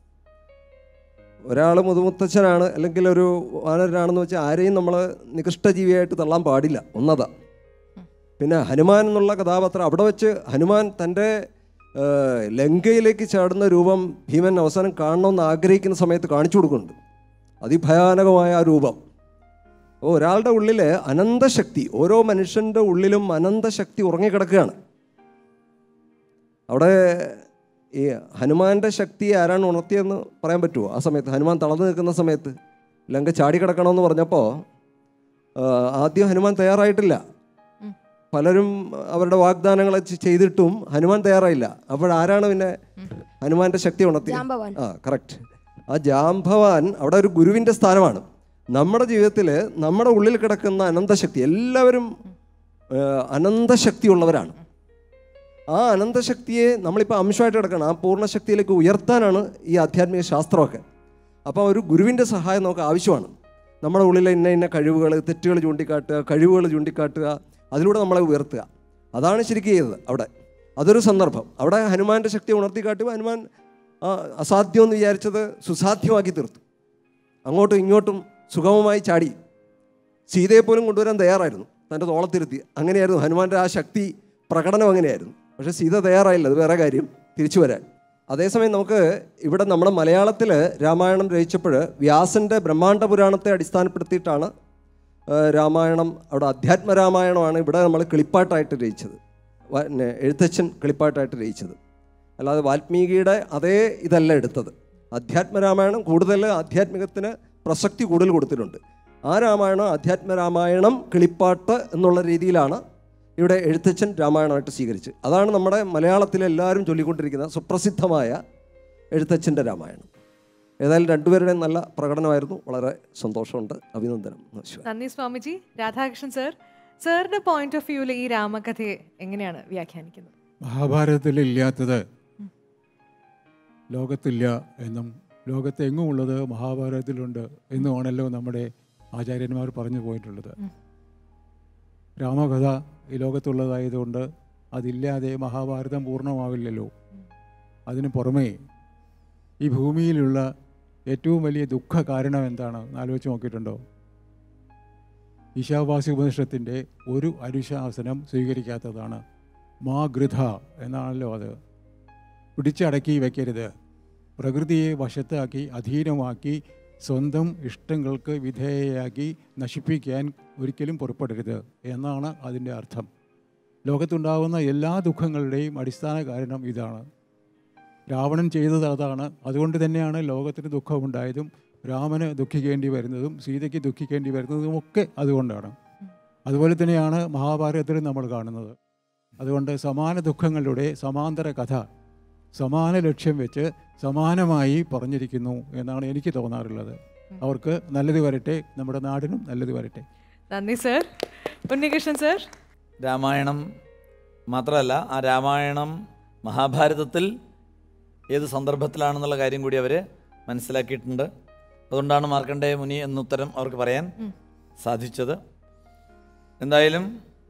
ഒരാൾ മുതുമുത്തച്ഛനാണ് അല്ലെങ്കിൽ ഒരു വാനരനാണെന്ന് വെച്ചാൽ ആരെയും നമ്മൾ നികൃഷ്ടജീവിയായിട്ട് തള്ളാൻ പാടില്ല ഒന്നതാ പിന്നെ ഹനുമാൻ എന്നുള്ള കഥാപാത്രം അവിടെ വെച്ച് ഹനുമാൻ തൻ്റെ ആ, ലങ്കയിലേക്ക് ചാടുന്ന രൂപം ഭീമൻ അവസാനം കാണണമെന്ന് ആഗ്രഹിക്കുന്ന സമയത്ത് കാണിച്ചു കൊടുക്കുന്നുണ്ട് അതിഭയാനകമായ ആ രൂപം അപ്പോൾ ഒരാളുടെ ഉള്ളിൽ അനന്തശക്തി ഓരോ മനുഷ്യൻ്റെ ഉള്ളിലും അനന്തശക്തി ഉറങ്ങിക്കിടക്കുകയാണ് അവിടെ ഈ ഹനുമാന്റെ ശക്തി ആരാണ് ഉണർത്തിയെന്ന് പറയാൻ പറ്റുമോ ആ സമയത്ത് ഹനുമാൻ തളർന്നു നിൽക്കുന്ന സമയത്ത് ലങ്ക ചാടിക്കിടക്കണമെന്ന് പറഞ്ഞപ്പോൾ ആ, ആദ്യം ഹനുമാൻ തയ്യാറായിട്ടില്ല പലരും അവരുടെ വാഗ്ദാനങ്ങൾ ചെ- ചെയ്തിട്ടും ഹനുമാൻ തയ്യാറായില്ല അപ്പോഴാരാണ് പിന്നെ ഹനുമാന്റെ ശക്തി ഉണർത്തിയത് ജാംബവാൻ. ആ കറക്റ്റ് ആ ജാംഭവാൻ അവിടെ ഒരു ഗുരുവിൻ്റെ സ്ഥാനമാണ് നമ്മുടെ ജീവിതത്തിൽ നമ്മുടെ ഉള്ളിൽ കിടക്കുന്ന അനന്തശക്തി എല്ലാവരും ആ, അനന്തശക്തിയുള്ളവരാണ് ആ അനന്തശക്തിയെ നമ്മളിപ്പോൾ അംശമായിട്ട് കിടക്കണം ആ പൂർണ്ണശക്തിയിലേക്ക് ഉയർത്താനാണ് ഈ ആധ്യാത്മിക ശാസ്ത്രമൊക്കെ അപ്പോൾ ഒരു ഗുരുവിൻ്റെ സഹായം നമുക്ക് ആവശ്യമാണ് നമ്മുടെ ഉള്ളിലെ ഇന്ന ഇന്ന കഴിവുകൾ തെറ്റുകൾ ചൂണ്ടിക്കാട്ടുക കഴിവുകൾ ചൂണ്ടിക്കാട്ടുക അതിലൂടെ നമ്മളെ ഉയർത്തുക അതാണ് ശരിക്കും ചെയ്തത് അവിടെ അതൊരു സന്ദർഭം അവിടെ ഹനുമാൻ്റെ ശക്തി ഉണർത്തി കാട്ടുക ഹനുമാൻ ആ, അസാധ്യമെന്ന് വിചാരിച്ചത് സുസാധ്യമാക്കി തീർത്തു അങ്ങോട്ടും ഇങ്ങോട്ടും സുഗമമായി ചാടി സീതയെ പോലും കൊണ്ടുവരാൻ തയ്യാറായിരുന്നു തൻ്റെ തോളത്തിരുത്തി അങ്ങനെയായിരുന്നു ഹനുമാൻ്റെ ആ ശക്തി പ്രകടനം അങ്ങനെയായിരുന്നു പക്ഷേ സീത തയ്യാറായില്ല അത് വേറെ കാര്യം തിരിച്ചു വരാൻ അതേസമയം നമുക്ക് ഇവിടെ നമ്മുടെ മലയാളത്തിൽ രാമായണം രചിച്ചപ്പോൾ വ്യാസൻ്റെ ബ്രഹ്മാണ്ഡ പുരാണത്തെ അടിസ്ഥാനപ്പെടുത്തിയിട്ടാണ് ആ, രാമായണം അവിടെ അധ്യാത്മ രാമായണമാണ് ഇവിടെ നമ്മൾ കിളിപ്പാട്ടായിട്ട് രചിച്ചത് വ- പിന്നെ എഴുത്തച്ഛൻ കിളിപ്പാട്ടായിട്ട് രചിച്ചത് അല്ലാതെ വാൽമീകിയുടെ അതേ ഇതല്ല എടുത്തത് അധ്യാത്മ രാമായണം കൂടുതൽ ആധ്യാത്മികത്തിന് പ്രസക്തി കൂടുതൽ കൊടുത്തിട്ടുണ്ട് ആ രാമായണം അധ്യാത്മ രാമായണം കിളിപ്പാട്ട് എന്നുള്ള രീതിയിലാണ് ഇവിടെ എഴുത്തച്ഛൻ രാമായണമായിട്ട് സ്വീകരിച്ച് അതാണ് നമ്മുടെ മലയാളത്തിലെ എല്ലാവരും ചൊല്ലിക്കൊണ്ടിരിക്കുന്ന സുപ്രസിദ്ധമായ എഴുത്തച്ഛൻ്റെ രാമായണം ഏതായാലും രണ്ടുപേരുടെയും നല്ല പ്രകടനമായിരുന്നു വളരെ സന്തോഷമുണ്ട് അഭിനന്ദനം നമസ്കാരം നന്ദി സ്വാമിജി രാധാകൃഷ്ണൻ സർ സാറിന്റെ പോയിന്റ് ഓഫ് വ്യൂവിൽ ഈ രാമകഥയെ എങ്ങനെയാണ് വ്യാഖ്യാനിക്കുന്നത് മഹാഭാരതത്തിൽ ഇല്ലാത്തത് ലോകത്തില്ല എന്നും ലോകത്ത് എങ്ങുമുള്ളത് മഹാഭാരതത്തിലുണ്ട് എന്നുമാണല്ലോ നമ്മുടെ ആചാര്യന്മാർ പറഞ്ഞു പോയിട്ടുള്ളത് രാമകഥ ഈ ലോകത്തുള്ളതായതുകൊണ്ട് അതില്ലാതെ മഹാഭാരതം പൂർണ്ണമാവില്ലല്ലോ അതിന് പുറമേ ഈ ഭൂമിയിലുള്ള ഏറ്റവും വലിയ ദുഃഖ കാരണം എന്താണ് എന്ന് ആലോചിച്ച് നോക്കിയിട്ടുണ്ടോ ഈശാവാസി ഉപനിഷത്തിൻ്റെ ഒരു അനുശാസനം സ്വീകരിക്കാത്തതാണ് മാ ഗൃഥ എന്നാണല്ലോ അത് പിടിച്ചടക്കി വയ്ക്കരുത് പ്രകൃതിയെ വശത്താക്കി അധീനമാക്കി സ്വന്തം ഇഷ്ടങ്ങൾക്ക് വിധേയയാക്കി നശിപ്പിക്കാൻ ഒരിക്കലും പുറപ്പെടരുത് എന്നാണ് അതിൻ്റെ അർത്ഥം ലോകത്തുണ്ടാകുന്ന എല്ലാ ദുഃഖങ്ങളുടെയും അടിസ്ഥാന കാരണം ഇതാണ് രാവണൻ ചെയ്തത് അതാണ് അതുകൊണ്ട് തന്നെയാണ് ലോകത്തിന് ദുഃഖമുണ്ടായതും രാമന് ദുഃഖിക്കേണ്ടി വരുന്നതും സീതയ്ക്ക് ദുഃഖിക്കേണ്ടി വരുന്നതും ഒക്കെ അതുകൊണ്ടാണ് അതുപോലെ തന്നെയാണ് മഹാഭാരതത്തിൽ നമ്മൾ കാണുന്നത് അതുകൊണ്ട് സമാന ദുഃഖങ്ങളുടെ സമാന്തര കഥ സമാന ലക്ഷ്യം വെച്ച് സമാനമായി പറഞ്ഞിരിക്കുന്നു എന്നാണ് എനിക്ക് തോന്നാറുള്ളത് അവർക്ക് നല്ലത് വരട്ടെ നമ്മുടെ നാടിനും നല്ലത് വരട്ടെ നന്ദി സർ ഉണ്ണികൃഷ്ണൻ സർ രാമായണം മാത്രമല്ല ആ രാമായണം മഹാഭാരതത്തിൽ ഏത് സന്ദർഭത്തിലാണെന്നുള്ള കാര്യം കൂടി അവർ മനസ്സിലാക്കിയിട്ടുണ്ട് അതുകൊണ്ടാണ് മാർക്കണ്ഡേയ മുനി എന്നുത്തരം അവർക്ക് പറയാൻ സാധിച്ചത് എന്തായാലും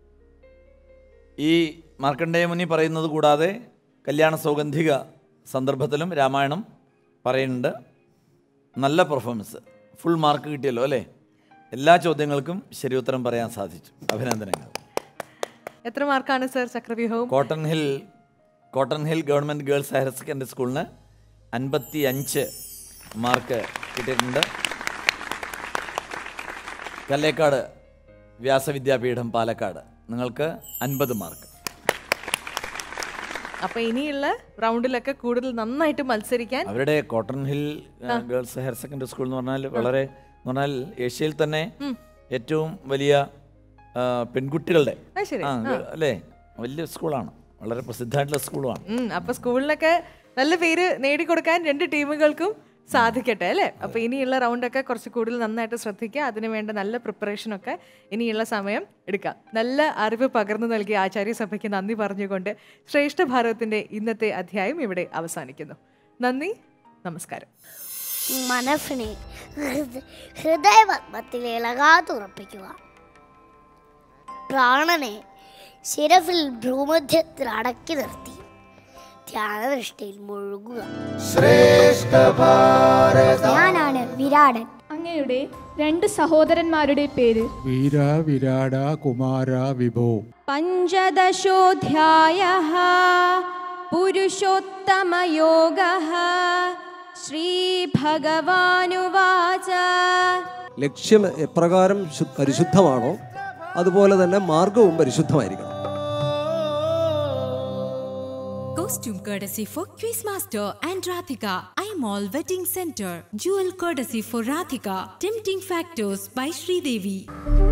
ഈ മാർക്കണ്ഡേയ മുനി പറയുന്നത് കൂടാതെ കല്യാണ സൗഗന്ധിക സന്ദർഭത്തിലും രാമായണം പറയുന്നുണ്ട് നല്ല പെർഫോമൻസ് ഫുൾ മാർക്ക് കിട്ടിയല്ലോ അല്ലേ എല്ലാ ചോദ്യങ്ങൾക്കും ശരി ഉത്തരം പറയാൻ സാധിച്ചു അഭിനന്ദനങ്ങൾ എത്ര മാർക്കാണ് സർ ചക്രവ്യൂഹവും Cotton Hill Cotton Hill government girls higher secondary സ്കൂളിന് അൻപത്തി അഞ്ച് മാർക്ക് കിട്ടിയിട്ടുണ്ട് കല്ലേക്കാട് വ്യാസവിദ്യാപീഠം പാലക്കാട് നിങ്ങൾക്ക് അൻപത് മാർക്ക് അപ്പൊ ഇനിയുള്ള റൗണ്ടിലൊക്കെ കൂടുതൽ നന്നായിട്ട് മത്സരിക്കാൻ അവരുടെ കോട്ടൺ ഹിൽ ഏഹ്, ഗേൾസ് ഹയർ സെക്കൻഡറി സ്കൂൾ എന്ന് പറഞ്ഞാൽ വളരെ എന്ന് പറഞ്ഞാൽ ഏഷ്യയിൽ തന്നെ ഏറ്റവും വലിയ ആ, പെൺകുട്ടികളുടെ അത് ശരി. ആ, ആ. അല്ലേ വലിയ സ്കൂളാണ് വളരെ പ്രസിദ്ധമായിട്ടുള്ള സ്കൂളുമാണ് ഉം, അപ്പൊ സ്കൂളിലൊക്കെ നല്ല പേര് നേടിക്കൊടുക്കാൻ രണ്ട് ടീമുകൾക്കും സാധിക്കട്ടെ അല്ലേ അപ്പൊ ഇനിയുള്ള റൗണ്ടൊക്കെ കുറച്ച് കൂടുതൽ നന്നായിട്ട് ശ്രദ്ധിക്കുക അതിനു വേണ്ട നല്ല പ്രിപ്പറേഷനൊക്കെ ഇനിയുള്ള സമയം എടുക്കാം നല്ല അറിവ് പകർന്നു നൽകിയ ആചാര്യസഭയ്ക്ക് നന്ദി പറഞ്ഞുകൊണ്ട് ശ്രേഷ്ഠ ഭാരതത്തിന്റെ ഇന്നത്തെ അധ്യായം ഇവിടെ അവസാനിക്കുന്നു നന്ദി നമസ്കാരം മനസ്സിനെ ഹൃദ- ഹൃദയപത്മത്തിൽ ഇളകാതുറപ്പിക്കുക പ്രാണനെ ശിരഫിൽ ഭ്രൂമധ്യത്തിൽ അടക്കി നിർത്തി ധ്യാനദൃഷ്ടിയിൽ മുഴുകുക ഞാനാണ് വിരാടൻ അങ്ങയുടെ രണ്ട് സഹോദരന്മാരുടെ പേര് വീര വിരാട കുമാര വിഭോ पञ्चदशोऽध्यायः पुरुषोत्तमयोगः श्रीभगवानुवाच ലക്ഷ്യം എപ്രകാരം ശു- പരിശുദ്ധമാണോ അതുപോലെ തന്നെ മാർഗവും പരിശുദ്ധമായിരിക്കണം Costume courtesy for Quizmaster and Rathika. Imall Wedding Center. Jewel courtesy for Rathika. Tempting Factors by Sridevi.